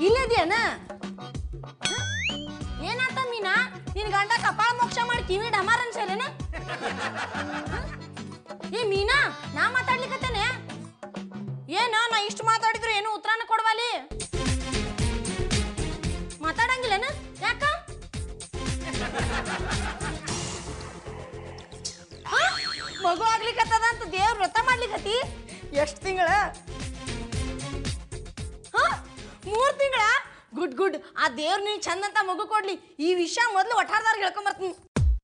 ಇಲ್ಲದೇನ ಏನಾತ ಮೀನಾ ನಿನ್ ಗಂಡ ಕಪಾಳ ಮೋಕ್ಷ ಮಾಡಿ ಕಿವಿ ಡಮಾರ್ ಅನ್ಸಲೇನ ಏ ಮೀನಾ ನಾ ಮಾತಾಡ್ಲಿಕತ್ತೇನೆ ಏನ ನಾ ಇಷ್ಟು ಮಾತಾಡಿದ್ರು ಏನು ಉತ್ತರನ ಕೊಡ್ವಾಲಿ ಮಾತಾಡಂಗಿಲ್ಲನ ಯಾಕ ಆ? ಮಗು ಆಗ್ಲಿಕತ್ತದ ಅಂತ ದೇವ್ರ ವ್ರತ ಮಾಡ್ಲಿಕತ್ತಿ ಎಷ್ಟ್ ತಿಂಗಳ ಹಾ ಮೂರ್ ತಿಂಗಳ ಗುಡ್ ಗುಡ್ ಆ ದೇವ್ರ ನೀನ್ ಚಂದ ಅಂತ ಮಗು ಕೊಡ್ಲಿ ಈ ವಿಷಯ ಮೊದ್ಲು ಒಟ್ಟಾರದಾರ ಹೇಳ್ಕೊಂಬರ್ತೀನಿ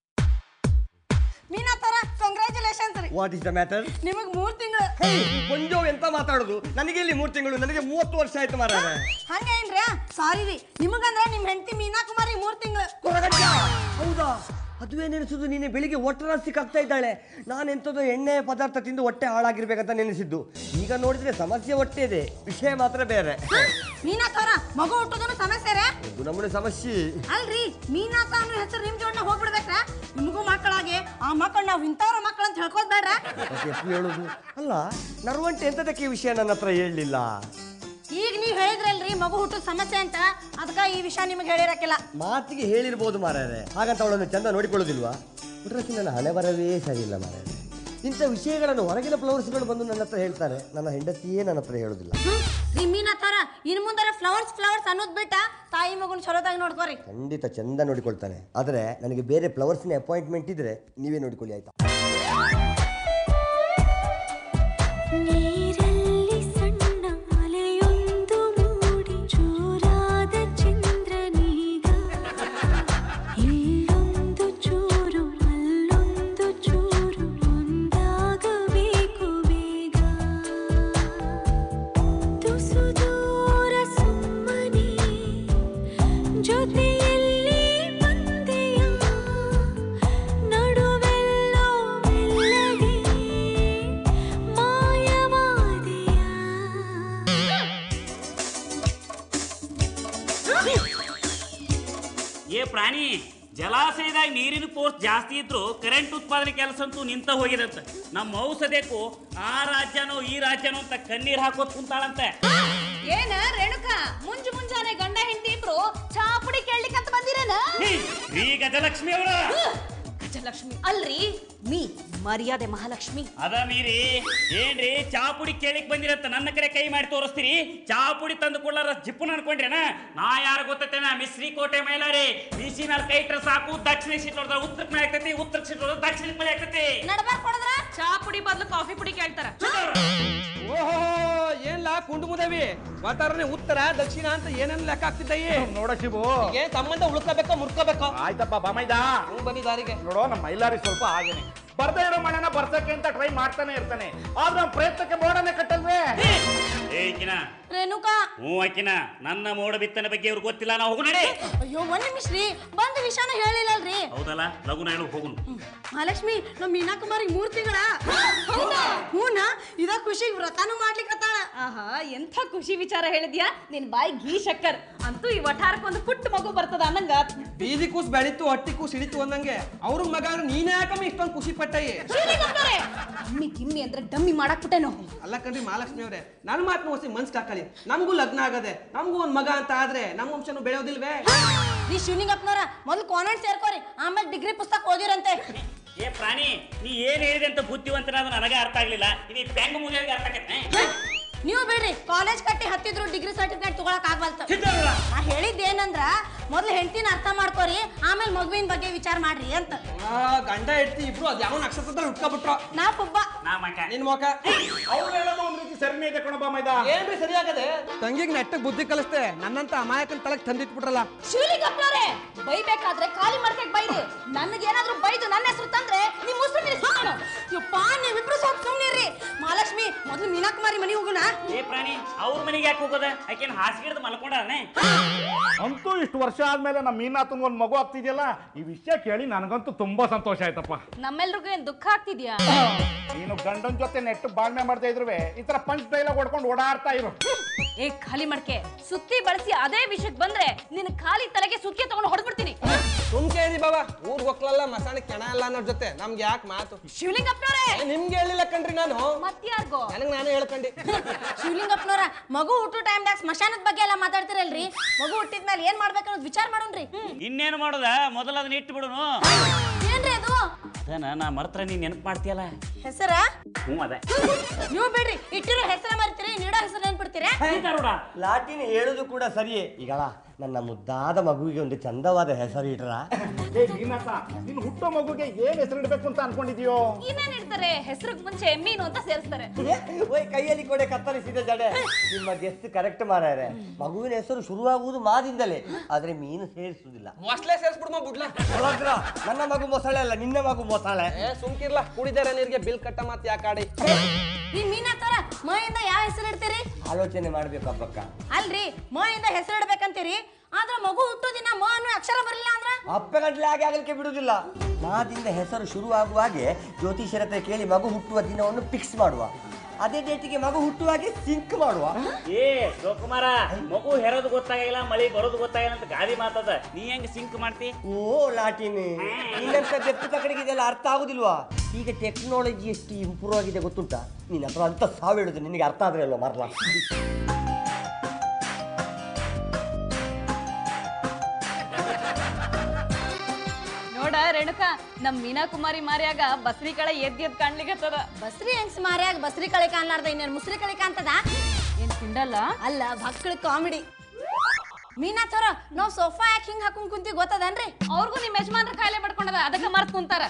ಮೀನಾ ತರ ಕಂಗ್ರ್ಯಾಚುಲೇಷನ್ಸ್ ರೀ ವಾಟ್ ಇಸ್ ದ ಮ್ಯಾಟರ್ ನಿಮಗ್ ಮೂರ್ ತಿಂಗಳು ಕೊಂಜೋ ಎಂತ ಮಾತಾಡುದು ನನಗೆ ಇಲ್ಲಿ ಮೂರು ತಿಂಗಳು ನನಗೆ ಮೂವತ್ತು ವರ್ಷ ಆಯ್ತು ಮಾರಾಯ ಹಂಗೇನ್ರಿ ಸಾರಿ ರೀ ನಿಮಗಂದ್ರ ನಿಮ್ ಹೆಂಡತಿ ಮೀನಾ ಕುಮಾರಿ ಮೂರ್ ತಿಂಗಳು ಕೊರಗಜ್ಜ! ಹೌದಾ ಅದುವೇ ನೆನೆಸುದು ನೀನೆ ಬೆಳಿಗ್ಗೆ ಒಟ್ಟರ ಸಿಕ್ಕಾಗ್ತಾ ಇದ್ದಾಳೆ ನಾನೆಂಥದ್ದು ಎಣ್ಣೆ ಪದಾರ್ಥ ತಿಂದು ಹೊಟ್ಟೆ ಹಾಳಾಗಿರ್ಬೇಕಂತ ನೆನೆಸಿದ್ದು ಈಗ ನೋಡಿದ್ರೆ ಸಮಸ್ಯೆ ಹೊಟ್ಟೆ ಇದೆ ವಿಷಯ ಮಾತ್ರ ಬೇರೆ ಮೀನಾ ತರ ಮಗು ಹುಟ್ಟೋದನ್ನು ಸಮಸ್ಯೆ ರೇ ಇದು ನಮ್ಮನೆ ಸಮಸ್ಯೆ ಅಲ್ರಿ ಮೀನಾಥ ಅನ್ನೋ ಹೆಸರು ನಿಮ್ ಜೋಡ್ನ ಹೋಗ್ಬಿಡ್ಬೇಕ್ರ ನಿಮಗೂ ಮಕ್ಕಳಾಗಿ ಆ ಮಕ್ಕಳು ನಾವ್ ಇಂಥವ್ರ ಮಕ್ಕಳು ಅಂತ ಹೇಳ್ಕೋದ್ ಬೇಡ್ರ ಮತ್ತೆ ಎಷ್ಟು ಹೇಳುದು ಅಲ್ಲ ನರ್ವಂಟೆ ಎಂತದಕ್ಕೆ ಈ ವಿಷಯ ನನ್ನ ಹತ್ರ ಹೇಳಲಿಲ್ಲ ಈಗ ನೀವ್ ಹೇಳಿದ್ರಲ್ರಿ ಮಗು ಹುಟ್ಟೋದ್ ಸಮಸ್ಯೆ ಅಂತ ಅದಕ್ಕ ಈ ವಿಷಯ ನಿಮಗೆ ಹೇಳಿರಕ್ಕಿಲ್ಲ ಮಾತಿಗೆ ಹೇಳಿರ್ಬೋದು ಮಾರಾಯರೆ ಹಾಗಂತ ಅವಳನ್ನು ಚಂದ ನೋಡಿಕೊಳ್ಳೋದಿಲ್ವಾ ಹುಟ್ರಸಿ ನನ್ನ ಹಣೆ ಬರವೇ ಸರಿ ಇಲ್ಲ ಮಾರಾಯರೆ ಇಂಥ ವಿಷಯಗಳನ್ನು ಹೊರಗಿನ ಫ್ಲವರ್ಸ್ಗಳು ಬಂದು ನನ್ನ ಹತ್ರ ಹೇಳ್ತಾರೆ ನನ್ನ ಹೆಂಡತಿಯೇ ನನ್ನ ಹತ್ರ ಹೇಳೋದಿಲ್ಲ ಹ್ಮ್ ರೀ ಮೀನಾಥರ ಇನ್ ಮುಂದರ ಫ್ಲವರ್ಸ್ ಫ್ಲವರ್ಸ್ ಅನ್ನೋದ್ ಬಿಟ್ಟ ತಾಯಿ ಮಗುನ ಚಲೋದಾಗಿ ನೋಡ್ಕೋರಿ ಖಂಡಿತ ಚಂದ ನೋಡಿಕೊಳ್ತಾನೆ ಆದರೆ ನನಗೆ ಬೇರೆ ಫ್ಲವರ್ಸ್ನ ಅಪಾಯಿಂಟ್ಮೆಂಟ್ ಇದ್ರೆ ನೀವೇ ನೋಡಿಕೊಳ್ಳಿ ಆಯ್ತಾ ನೀರಲ್ಲಿ ಸಣ್ಣ ಅಲೆಯೊಂದು ಮೂಡಿ ಚೂರಾದ ಚಂದ್ರನೀಗ ಇಲ್ಲೊಂದು ಚೂರು ಅಲ್ಲೊಂದು ಚೂರು ಒಂದಾಗಬೇಕು ಬೇಗ ತುಸು ದೂರ ಸುಮ್ಮನೆ ಜೊತೆಯಲ್ಲಿ ಬಂದೆಯ ನಡುವೆಲ್ಲೋ ಮೆಲ್ಲಗೆ ಮಾಯವಾದೆಯ ಏ ಪ್ರಾಣಿ ಜಲಾಶಯದಾಗ ನೀರಿನ ಫೋರ್ಸ್ ಜಾಸ್ತಿ ಇದ್ರು ಕರೆಂಟ್ ಉತ್ಪಾದನೆ ಕೆಲಸ ಅಂತೂ ನಿಂತ ಹೋಗಿದಂತ ನಮ್ಮ ಔಷಧಕ್ಕೂ ಆ ರಾಜ್ಯನೋ ಈ ರಾಜ್ಯನೋ ಅಂತ ಕಣ್ಣೀರ್ ಹಾಕೋತ್ ಕುಂತಾಳಂತೆ ಏನ ರೇಣುಕಾ ಮುಂಜು ಮುಂಜಾನೆ ಗಂಡ ಹೆಂಡತಿ ಇಬ್ರು ಚಾಪುಡಿ ಕೇಳ್ಲಿಕ್ಕಂತ ಬಂದಿರೇನ ಹೀ, ಈ ಗಜಲಕ್ಷ್ಮಿ ಅವರ ಗಜಲಕ್ಷ್ಮಿ ಅಲ್ರಿ ಮೀ ಮರ್ಯಾದೆ ಮಹಾಲಕ್ಷ್ಮಿ ಅದ ಮೀರಿ ಏನ್ರಿ ಚಾಪುಡಿ ಕೇಳಿಕ್ ಬಂದಿರತ್ತ ನನ್ನ ಕಡೆ ಕೈ ಮಾಡಿ ತೋರಿಸ್ತೀರಿ ಚಾಪುಡಿ ತಂದು ಕೊಡ್ಲಾರ ಜಿಪ್ಪುನ ಅನ್ಕೊಂಡ್ರೇನ ನಾ ಯಾರು ಗೊತ್ತೈತೇನ ಮಿಸ್ರಿ ಕೋಟೆ ಮೈಲಾರಿ ಬಿಸಿ ಮೇಲೆ ಕೈ ಇಟ್ರೆ ಸಾಕು ದಕ್ಷಿಣ ಸೀಟ್ ಹೊಡೆದ್ರೆ ಉತ್ತರಕ್ಕೆ ಮಳೆ ಆಗ್ತೈತಿ ಉತ್ತರ ಸೀಟ್ ಹೊಡೆದ್ರೆ ದಕ್ಷಿಣಕ್ಕೆ ಮಳೆ ಆಗ್ತೈತಿ ನಡ್ಬಾರ್ ಕೊಡದ್ರ ಚಾ ಪುಡಿ ಬದಲು ಕಾಫಿ ಪುಡಿ ಕೇಳ್ತಾರ ಓಹೋ ಏನ್ಲಾ ಕುಂಡು ಮುದವಿ ವಾತಾವರಣ ಉತ್ತರ ದಕ್ಷಿಣ ಅಂತ ಏನೇನ್ ಲೆಕ್ಕ ಆಗ್ತಿದ್ದಯ್ಯ ನೋಡ ಶಿವು ಏನ್ ಸಂಬಂಧ ಉಳ್ಕೋಬೇಕೋ ಮುರ್ಕೋಬೇಕೋ ಆಯ್ತಪ್ಪ ಬಾಮೈದ ಹ್ಞೂ ಬನ್ನಿ ದಾರಿಗೆ ನೋಡೋ ನಮ್ಮ ಮೈಲಾರಿ ಸ್ವಲ್ಪ ಹಾಗೇನೆ ಬರ್ದೇ ಇರೋ ಮಳೆನ ಬರ್ಸಕ್ಕೆ ಅಂತ ಟ್ರೈ ಮಾಡ್ತಾನೆ ಇರ್ತಾನೆ ಆದ್ರೆ ಅವ್ನ್ ಪ್ರಯತ್ನಕ್ಕೆ ಮೋಡನೆ ಕಟ್ಟಲ್ವೇ ಏಕಿನ ರೇಣುಕಾ ಹ್ಞೂ ಆಕಿನ ನನ್ನ ಮೋಡ ಬಿತ್ತನೆ ಬಗ್ಗೆ ಇವ್ರಿಗೆ ಗೊತ್ತಿಲ್ಲ ನಾವು ಹೋಗು ನಡಿ ಅಯ್ಯೋ ಒಂದ್ ನಿಮಿಷ ರೀ ಬಂದ ವಿಷಯನ ಹೇಳಿಲ್ಲಲ್ರಿ ಹೌದಲ್ಲ ಲಗುನ ಹೇಳು ಹೋಗುನು ಮಹಾಲಕ್ಷ್ಮಿ ನಮ್ ಮೀನಾ ಕುಮಾರಿಗೆ ಮೂರ್ ತಿಂಗಳ ಹೂನಾ ಇದ ಖುಷಿಗ್ ವ್ರತಾನು ಮಾಡ್ಲಿಕ್ಕತ್ತಾಳ ಆಹಾ ಎಂಥ ಖುಷಿ ವಿಚಾರ ಹೇಳಿದ್ಯಾ ನಿನ್ ಬಾಯಿ ಘೀ ಶಕ್ಕರ್ ಅಂತೂ ಈ ವಠಾರಕ್ಕೆ ಒಂದು ಪುಟ್ಟ ಮಗು ಬರ್ತದ ಅನ್ನಂಗ ಬೀದಿ ಕೂಸ್ ಬೆಳಿತು ಹೊಟ್ಟಿ ಕೂಸ್ ಇಳಿತು ಅಂದಂಗೆ ಅವ್ರ ಮಗ ಅಂದ್ರೆ ನೀನೇ ಯಾಕಮ್ಮ ಇಷ್ಟೊಂದು ಖುಷಿ ಪಟ್ಟಯ್ಯ ಗಿಮ್ಮಿ ಗಿಮ್ಮಿ ಅಂದ್ರೆ ಡಮ್ಮಿ ಮಾಡಕ್ ಬಿಟ್ಟೆನೋ ಅಲ್ಲ ಕಣ್ರಿ ಮಹಾಲಕ್ಷ್ಮಿ ಅವರೇ ನನ್ನ ಮಾತನ್ನ ಹೊಸಿ ಮನ್ಸ್ ಕಾಕಳಿ ನಮಗೂ ಲಗ್ನ ಆಗದೆ ನಮಗೂ ಒಂದ್ ಮಗ ಅಂತ ಆದ್ರೆ ನಮ್ಮ ವಂಶನು ಬೆಳೆಯೋದಿಲ್ವೇ ನೀ ಶಿವನಿಂಗಪ್ಪನವ್ರ ಮೊದ್ಲು ಕಾನ್ವೆಂಟ್ ಸೇರ್ಕೋರಿ ಆಮೇಲೆ ಡಿಗ್ರಿ ಪುಸ್ತಕ ಓದಿರಂತೆ ಏ ಪ್ರಾಣಿ ನೀ ಏನ್ ಹೇಳಿದೆ ಅಂತ ಬುದ್ಧಿವಂತನಾದ ನನಗೆ ಅರ್ಥ ಆಗ್ಲಿಲ್ಲ ಇದು ಪ್ಯಾಂಗ ಮುಗಿಯೋರಿಗೆ ಅರ್ಥ ಆಗತ್ತೆ ನೀವು ಬಿಡ್ರಿ ಕಾಲೇಜ್ ಕಟ್ಟಿ ಹತ್ತಿದ್ರು ಡಿಗ್ರಿ ಸರ್ಟಿಫಿಕೇಟ್ ತಗೊಳಕ್ ಆಗ್ಬಲ್ತ ಸಿದ್ಧರಲ್ಲ ನಾ ಹೇಳಿದ್ದೇನಂದ್ರ ಮೊದ್ಲು ಹೆಂಡತಿನ ಅರ್ಥ ಮಾಡ್ಕೋರಿ ಆಮೇಲೆ ಮಗುವಿನ ಬಗ್ಗೆ ವಿಚಾರ ಮಾಡ್ರಿ ಅಂತ ಆ, ಗಂಡ ಹೆಂಡ್ತಿ ಇಬ್ರು ಅದ್ ಯಾವ ನಕ್ಷತ್ರದಲ್ಲಿ ಉಟ್ಕೊಬಿಟ್ರು ನಾ ಪುಬ್ಬ ನಾ ಮಕ ನಿನ್ ಮೊಕ ಅವ್ರು ಹೇಳೋದು ಒಂದ್ ರೀತಿ ಸರಿನೇ ಇದೆ ಕಣ ಬಾಮೈದ ಏನ್ರಿ ಸರಿಯಾಗದೆ ತಂಗಿಗ್ ನೆಟ್ಟಗ್ ಬುದ್ಧಿ ಕಲಿಸ್ತೆ ನನ್ನಂತ ಅಮಾಯಕನ್ ತಳಕ್ ತಂದಿಟ್ಬಿಟ್ರಲ್ಲ ಶಿವಲಿಂಗಪ್ಪನವ್ರೆ ಬೈಬೇಕಾದ್ರೆ ಖಾಲಿ ಮಾಡ್ಕಕ್ ಬೈರಿ ನನಗೇನಾದ್ರೂ ಬೈದು ನನ್ನ ಹೆಸರು ತಂದ್ರೆ ನಿಮ್ ಮುಸ್ರು ನಿಲ್ಸ್ಬಿಡೋಣ ಯಪ್ಪ ನೀವಿಬ್ರು ಸ್ವಲ್ಪ ಸುಮ್ನಿರ್ರಿ ಮಹಾಲಕ್ಷ್ಮಿ ಮೊದ್ಲು ಮೀನಾಕುಮಾರಿ ಮನೆಗೆ ಹೋಗುಣ ಏ ಪ್ರಾಣಿ ಅವ್ರ ಮನೆಗೆ ಯಾಕೆ ಹೋಗೋದ ಆಕೆನ್ ಹಾಸಿಗೆ ಮಲ್ಕೊಂಡಾನೆ ಅಂತೂ ಇಷ್ಟು ವರ್ಷ ಆದ್ಮೇಲೆ ನಮ್ಮ ಮೀನಾತಂಗ್ ಒಂದ್ ಮಗು ಆಗ್ತಿದ್ಯಲ್ಲ ಈ ವಿಷಯ ಕೇಳಿ ನನಗಂತೂ ತುಂಬಾ ಸಂತೋಷ ಆಯ್ತಪ್ಪ ನಮ್ಮೆಲ್ರಿಗೂ ಏನ್ ದುಃಖ ಆಗ್ತಿದ್ಯಾ ನೀನು ಗಂಡನ್ ಜೊತೆ ನೆಟ್ಟು ಬಾಳ್ಮೆ ಮಾಡ್ತಾ ಇದ್ರುವೆ ಈ ತರ ಪಂಚ್ ಡೈಲಾಗ್ ಹೊಡ್ಕೊಂಡು ಓಡಾಡ್ತಾ ಇರು ಏ ಖಾಲಿ ಮಾಡ್ಕೆ ಸುತ್ತಿ ಬಳಸಿ ಅದೇ ವಿಷಯಕ್ಕೆ ಬಂದ್ರೆ ನಿನ್ ಖಾಲಿ ತಲೆಗೆ ಸುತ್ತಿ ತಗೊಂಡು ಹೊಡೆದ್ಬಿಡ್ತೀನಿ ಸುಮ್ಕೆ ಇದಿ ಬಾಬಾ ಊರ್ಗ್ ಹೋಗ್ಲಲ್ಲ ಮಸಾಣಿ ಕೆಣ ಎಲ್ಲ ಅನ್ನೋರ್ ಜೊತೆ ನಮ್ಗೆ ಯಾಕೆ ಮಾತು ಶಿವಲಿಂಗಪ್ಪನವ್ರೆ ಏ, ನಿಮ್ಗೆ ಹೇಳಿಲ್ಲ ಕಣ್ರಿ ನಾನು ಮತ್ಯಾರ್ಗೋ ನನಗ್ ನಾನೇ ಹೇಳ್ಕಂಡಿ ಶಿವಲಿಂಗಪ್ಪನವ್ರ ಮಗು ಹುಟ್ಟು ಟೈಮ್ದಾಗ ಸ್ಮಶಾನದ ಬಗ್ಗೆ ಎಲ್ಲ ಮಾತಾಡ್ತಿರಲ್ರಿ ಮಗು ಹುಟ್ಟಿದ್ಮೇಲೆ ಏನ್ ಮಾಡ್ಬೇಕನ್ನೋದು ವಿಚಾರ ಮಾಡೋಣ್ರಿ ಇನ್ನೇನು ಮಾಡೋದ ಮೊದಲ ಅದನ್ನ ಇಟ್ಟು ಬಿಡುನು ಏನ್ರಿ ಅದು ಅದನ್ನ ನಾ ಮರ್ತ್ರ ನೀನ್ ನೆನಪು ಮಾಡ್ತೀಯಲ್ಲ ಹೆಸರ ಹ್ಞೂ ಅದ ನೀವು ಬಿಡ್ರಿ ಇಟ್ಟಿರೋ ಹೆಸರ ಮರಿತೀರಿ ನೀಡೋ ಹೆಸರು ನೆನ್ಪಿಡ್ತೀರಾ ಗರುಡ ಲಾಟಿನ್ ಹೇಳುದು ಕೂಡ ಸರಿಯೇ ಈಗಳ ನನ್ನ ಮುದ್ದಾದ ಮಗುವಿಗೆ ಒಂದು ಚಂದವಾದ ಹೆಸರು ಇಟ್ರ ಏ ಮೀನಾಥ ನಿನ್ ಹುಟ್ಟೋ ಮಗುಗೆ ಏನ್ ಹೆಸರು ಇಡ್ಬೇಕು ಅಂತ ಅನ್ಕೊಂಡಿದ್ಯೋ ಇನ್ನೇನ್ ಇಡ್ತಾರೆ ಹೆಸರಿಗೆ ಮುಂಚೆ ಮೀನು ಅಂತ ಸೇರಿಸ್ತಾರೆ ಓಯ್ ಕೈಯಲ್ಲಿ ಕೊಡೆ ಕತ್ತರಿಸಿದ ಜಡೆ ನಿಮ್ಮ ಗೆಸ್ಟ್ ಕರೆಕ್ಟ್ ಮಾರಾಯರೆ ಮಗುವಿನ ಹೆಸರು ಶುರುವಾಗುವುದು ಮಾದಿಂದಲೇ ಆದ್ರೆ ಮೀನು ಸೇರಿಸುವುದಿಲ್ಲ ಮೊಸ್ಲೆ ಸೇರ್ಸ್ಬಿಡ್ಮ ಬಿಡ್ಲ ಒಳಗ್ರ, ನನ್ನ ಮಗು ಮೊಸಳೆ ಅಲ್ಲ ನಿನ್ನ ಮಗು ಮೊಸಳೆ ಏ ಸುಮ್ಕಿರ್ಲ ಕುಡಿದಾರ ನೀರಿಗೆ ಬಿಲ್ ಕಟ್ಟ ಮಾತ್ ಯಾಕಾಡಿ ಈ ಮೀನಾತರ ಮಯಿಂದ ಯಾವ ಹೆಸರು ಇಡ್ತೀರಿ ಆಲೋಚನೆ ಮಾಡ್ಬೇಕು ಹಬ್ಬಕ್ಕ ಅಲ್ರಿ ಮಯಿಂದ ಹೆಸರು ಇಡ್ಬೇಕಂತೀರಿ ಆದ್ರ ಮಗು ಹುಟ್ಟೋ ದಿನ ಮ ಅನ್ನೋ ಅಕ್ಷರ ಬರಲಿಲ್ಲ ಅಂದ್ರ ಅಪ್ಪೆ ಗಂಟ್ಲೆ ಹಾಗೆ ಆಗಲಿಕ್ಕೆ ಬಿಡುವುದಿಲ್ಲ ಮಾದಿಂದ ಹೆಸರು ಶುರುವಾಗುವ ಹಾಗೆ ಜ್ಯೋತಿಷ್ಯರ ಹತ್ರ ಕೇಳಿ ಮಗು ಹುಟ್ಟುವ ದಿನವನ್ನು ಫಿಕ್ಸ್ ಮಾಡುವ ಅದೇ ಡೇಟಿಗೆ ಮಗು ಹುಟ್ಟುವ ಹಾಗೆ ಸಿಂಕ್ ಮಾಡುವ ಏ ಶಿವಕುಮಾರ ಮಗು ಹೆರೋದು ಗೊತ್ತಾಗಿಲ್ಲ ಮಳಿ ಬರೋದು ಗೊತ್ತಾಗಿಲ್ಲ ಅಂತ ಗಾದಿ ಮಾತದ ನೀ ಹೆಂಗ್ ಸಿಂಕ್ ಮಾಡ್ತಿ ಓ ಲಾಟಿನ್ ಇನ್ನಂತ ಬೆತ್ತು ತಕಡಿಗೆ ಇದೆಲ್ಲ ಅರ್ಥ ಆಗುದಿಲ್ವಾ ಈಗ ಟೆಕ್ನಾಲಜಿ ಎಷ್ಟು ಇಂಪ್ರೂವ್ ಆಗಿದೆ ಗೊತ್ತುಂಟಾ ನಿನ್ನ ಹತ್ರ ಅಂತ ಸಾವು ಹೇಳುದು ನಿನಗೆ ಅರ್ಥ ಆದ್ರೆ ಅಲ್ವಾ ಮರ್ಲ ನೋಡ ರೇಣುಕ ನಮ್ ಮೀನಾ ಕುಮಾರಿ ಮಾರಿಯಾಗ ಬಸ್ರಿ ಕಳೆ ಎದ್ ಎದ್ ಕಾಣ್ಲಿಕತ್ತದ ಬಸ್ರಿ ಹೆಂಗ್ಸ್ ಮಾರ್ಯಾಗ ಬಸ್ರಿ ಕಳಿ ಕಾಣ್ಲಾರ್ದ ಇನ್ನೇನು ಮುಸ್ರಿ ಕಳಿ ಕಾಣ್ತದ ಏನ್ ತಿಂಡಲ್ಲ ಅಲ್ಲ ಭಕ್ಳ ಕಾಮಿಡಿ ಮೀನಾಥರ ನಾವ್ ಸೋಫಾ ಯಾಕೆ ಹಿಂಗ್ ಹಾಕೊಂಡ್ ಕುಂತಿ ಗೊತ್ತದನ್ರಿ ಅವ್ರಿಗೂ ನಿಮ್ ಯಜಮಾನ್ರ ಕಾಯಿಲೆ ಪಡ್ಕೊಂಡದ ಅದಕ್ಕೆ ಮರ್ತ್ ಕುಂತಾರ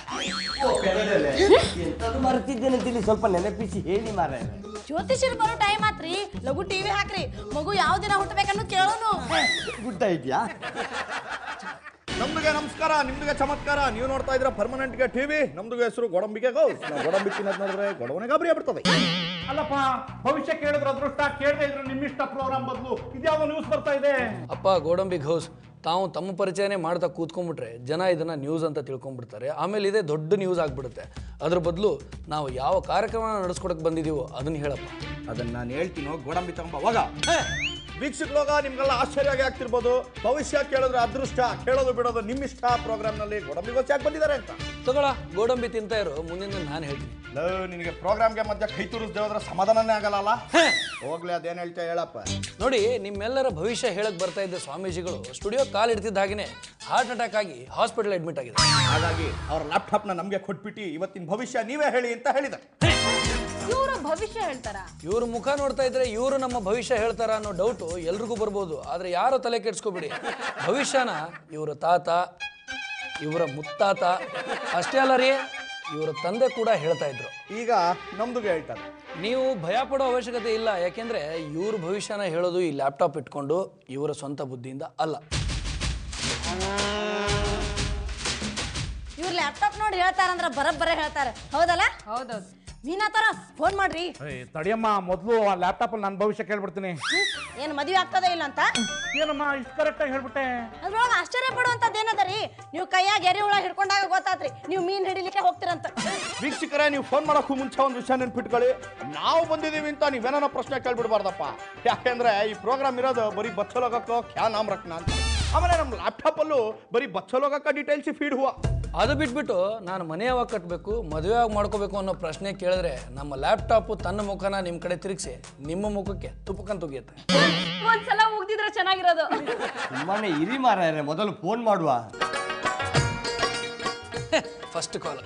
ಎಂತದು ಮರೆತಿದ್ದೇನೆ ಅಂತೇಳಿ ಸ್ವಲ್ಪ ನೆನಪಿಸಿ ಹೇಳಿ ಮಾರ ಜ್ಯೋತಿಷರು ಬರೋ ಟೈಮ್ ಆತ್ರಿ ಲಘು ಟಿವಿ ಹಾಕ್ರಿ ಮಗು ಯಾವ ದಿನ ಹುಟ್ಟಬೇಕನ್ನೋ ಕೇಳೋನು ಗುಡ್ಡ ಇದೆಯಾ ನಮ್ದುಗೆ ನಮಸ್ಕಾರ ನಿಮ್ದುಗೆ ಚಮತ್ಕಾರ ನೀವು ನೋಡ್ತಾ ಇದ್ರ ಪರ್ಮನೆಂಟ್ ಗೆ ಟಿವಿ ನಮ್ದುಗೆ ಹೆಸರು ಗೊಡಂಬಿಗೆ ಗೌಸ್ ನಾವು ಗೊಡಂಬಿ ತಿನ್ನೋದು ನೋಡಿದ್ರೆ ಗೊಡವನೆ ಗಾಬರಿ ಆಗ್ಬಿಡ್ತದೆ ಅಲ್ಲಪ್ಪ ಭವಿಷ್ಯ ಕೇಳಿದ್ರೆ ಅದೃಷ್ಟ ಕೇಳದೆ ಇದ್ರೆ ನಿಮ್ಮಿಷ್ಟ ಪ್ರೋಗ್ರಾಮ್ ಬದಲು ಇದ್ಯಾವ ನ್ಯೂಸ್ ಬರ್ತಾ ಇದೆ ಅಪ್ಪ ಗೋಡಂಬಿ ಘೋಸ್ ತಾವು ತಮ್ಮ ಪರಿಚಯನೇ ಮಾಡ್ತಾ ಕೂತ್ಕೊಂಡ್ಬಿಟ್ರೆ ಜನ ಇದನ್ನ ನ್ಯೂಸ್ ಅಂತ ತಿಳ್ಕೊಂಡ್ಬಿಡ್ತಾರೆ ಆಮೇಲೆ ಇದೇ ದೊಡ್ಡ ನ್ಯೂಸ್ ಆಗ್ಬಿಡುತ್ತೆ ಅದ್ರ ಬದಲು ನಾವು ಯಾವ ಕಾರ್ಯಕ್ರಮ ನಡೆಸ್ಕೊಡಕ್ ಬಂದಿದೀವೋ ಅದನ್ನ ಹೇಳಪ್ಪ ಅದನ್ನ ನಾನು ಹೇಳ್ತೀನೋ ಗೋಡಂಬಿ ತಗೊಂಬ ಹೋಗ ವೀಕ್ಷಕರೋಗ ನಿಮ್ಗೆಲ್ಲ ಆಶ್ಚರ್ಯ ಆಗಿ ಆಗ್ತಿರ್ಬೋದು ಭವಿಷ್ಯ ಕೇಳಿದ್ರೆ ಅದೃಷ್ಟ ಕೇಳೋದು ಬಿಡೋದು ನಿಮ್ಮಿಷ್ಟ ಪ್ರೋಗ್ರಾಮ್ನಲ್ಲಿ ಗೋಡಂಬಿ ಗೊತ್ತ ಯಾಕೆ ಬಂದಿದ್ದಾರೆ ಅಂತ ತಗೊಳ ಗೋಡಂಬಿ ತಿಂತ ಇರೋ ಮುಂದಿನ ನಾನು ಹೇಳ್ತೀನಿ ಲೋ ನಿನಗೆ ಪ್ರೋಗ್ರಾಮ್ಗೆ ಮಧ್ಯ ಕೈ ತೋರಿಸ್ದೆ ಹೋದ್ರೆ ಸಮಾಧಾನನೇ ಆಗಲ್ಲ ಹೋಗ್ಲಿ ಅದೇನು ಹೇಳ್ತಾ ಹೇಳಪ್ಪ ನೋಡಿ ನಿಮ್ಮೆಲ್ಲರ ಭವಿಷ್ಯ ಹೇಳಕ್ ಬರ್ತಾ ಇದ್ದ ಸ್ವಾಮೀಜಿಗಳು ಸ್ಟುಡಿಯೋ ಕಾಲ್ ಇಡ್ತಿದ್ದ ಹಾಗೆಯೇ ಹಾರ್ಟ್ ಅಟ್ಯಾಕ್ ಆಗಿ ಹಾಸ್ಪಿಟಲ್ ಅಡ್ಮಿಟ್ ಆಗಿದೆ ಹಾಗಾಗಿ ಅವ್ರ ಲ್ಯಾಪ್ಟಾಪ್ನ ನಮಗೆ ಕೊಟ್ಬಿಟ್ಟು ಇವತ್ತಿನ ಭವಿಷ್ಯ ನೀವೇ ಹೇಳಿ ಅಂತ ಹೇಳಿದ್ದಾರೆ ಇವರು ಭವಿಷ್ಯ ಹೇಳ್ತಾರ ಇವ್ರ ಮುಖ ನೋಡ್ತಾ ಇದ್ರೆ ಇವರು ನಮ್ಮ ಭವಿಷ್ಯ ಹೇಳ್ತಾರ ಅನ್ನೋ ಡೌಟು ಎಲ್ರಿಗೂ ಬರ್ಬೋದು ಆದ್ರೆ ಯಾರು ತಲೆ ಕೆಡ್ಸ್ಕೊಬಿಡಿ ಭವಿಷ್ಯನ ಇವರ ತಾತ ಇವರ ಮುತ್ತಾತ ಅಷ್ಟೇ ಅಲ್ಲ ರೀ ಇವರ ತಂದೆ ಕೂಡ ಹೇಳ್ತಾ ಇದ್ರು ಈಗ ನಮ್ದುಗೆ ಹೇಳ್ತಾರೆ ನೀವು ಭಯ ಪಡೋ ಅವಶ್ಯಕತೆ ಇಲ್ಲ ಯಾಕೆಂದ್ರೆ ಇವ್ರ ಭವಿಷ್ಯನ ಹೇಳೋದು ಈ ಲ್ಯಾಪ್ಟಾಪ್ ಇಟ್ಕೊಂಡು ಇವರ ಸ್ವಂತ ಬುದ್ಧಿಯಿಂದ ಅಲ್ಲ ಇವ್ರು ಲ್ಯಾಪ್ಟಾಪ್ ನೋಡಿ ಹೇಳ್ತಾರಂದ್ರ ಬರಬ್ಬರ ಹೇಳ್ತಾರೆ ಹೌದಲ್ಲ ಹೌದೌದು ಮೀನಾತರ ಫೋನ್ ಮಾಡ್ರಿ ತಡಿಯಮ್ಮ ಮೊದಲು ಆ ಲ್ಯಾಪ್ಟಾಪ್ ನನ್ನ ಭವಿಷ್ಯ ಕೇಳ್ಬಿಡ್ತೀನಿ ಏನ್ ಮದ್ವೆ ಆಗ್ತದ ಇಲ್ಲ ಅಂತ ಏನಮ್ಮ ಇಷ್ಟು ಕರೆಕ್ಟಾಗಿ ಹೇಳ್ಬಿಟ್ಟೆ ಅದ್ರೊಳಗ ಆಶ್ಚರ್ಯ ಪಡುವಂತದ್ದು ಏನದರಿ ನೀವು ಕೈಯಾಗ ಎರಿ ಹುಳ ಹಿಡ್ಕೊಂಡಾಗ ಗೊತ್ತಾತ್ರಿ ನೀವು ಮೀನ್ ಹಿಡಿಲಿಕ್ಕೆ ಹೋಗ್ತಿರಂತ ವೀಕ್ಷಕರೇ ನೀವು ಫೋನ್ ಮಾಡೋಕ್ಕೂ ಮುಂಚೆ ಒಂದು ವಿಷಯ ನೆನ್ಪಿಟ್ಕೊಳ್ಳಿ ನಾವು ಬಂದಿದ್ದೀವಿ ಅಂತ ನೀವೇನೋ ಪ್ರಶ್ನೆ ಕೇಳ್ಬಿಡ್ಬಾರ್ದಪ್ಪ ಯಾಕೆಂದ್ರೆ ಈ ಪ್ರೋಗ್ರಾಮ್ ಇರೋದು ಬರೀ ಬಚ್ಚಲೋಗಕ್ಕೋ ಕ್ಯಾ ನಾಮ್ ರಕ್ನ ಅಂತ ಆಮೇಲೆ ನಮ್ಮ ಲ್ಯಾಪ್ಟಾಪಲ್ಲೂ ಬರೀ ಬಚ್ಚಲೋಗಕ್ಕ ಡೀಟೇಲ್ಸ್ ಫೀಡ್ ಹುವ ಅದು ಬಿಟ್ಬಿಟ್ಟು ನಾನು ಮನೆ ಯಾವಾಗ ಕಟ್ಟಬೇಕು ಮದುವೆ ಯಾವಾಗ ಮಾಡ್ಕೋಬೇಕು ಅನ್ನೋ ಪ್ರಶ್ನೆ ಕೇಳಿದ್ರೆ ನಮ್ಮ ಲ್ಯಾಪ್ಟಾಪು ತನ್ನ ಮುಖನ ನಿಮ್ಮ ಕಡೆ ತಿರುಗಿಸಿ ನಿಮ್ಮ ಮುಖಕ್ಕೆ ತುಪ್ಪಕನ್ ತುಗಿಯುತ್ತೆ ಒಂದ್ಸಲ ಮುಗ್ದಿದ್ರೆ ಚೆನ್ನಾಗಿರೋದು ಸುಮ್ಮನೆ ಇರಿ ಮಾರಾಯರೆ ಮೊದಲು ಫೋನ್ ಮಾಡುವ ಫಸ್ಟ್ ಕಾಲ್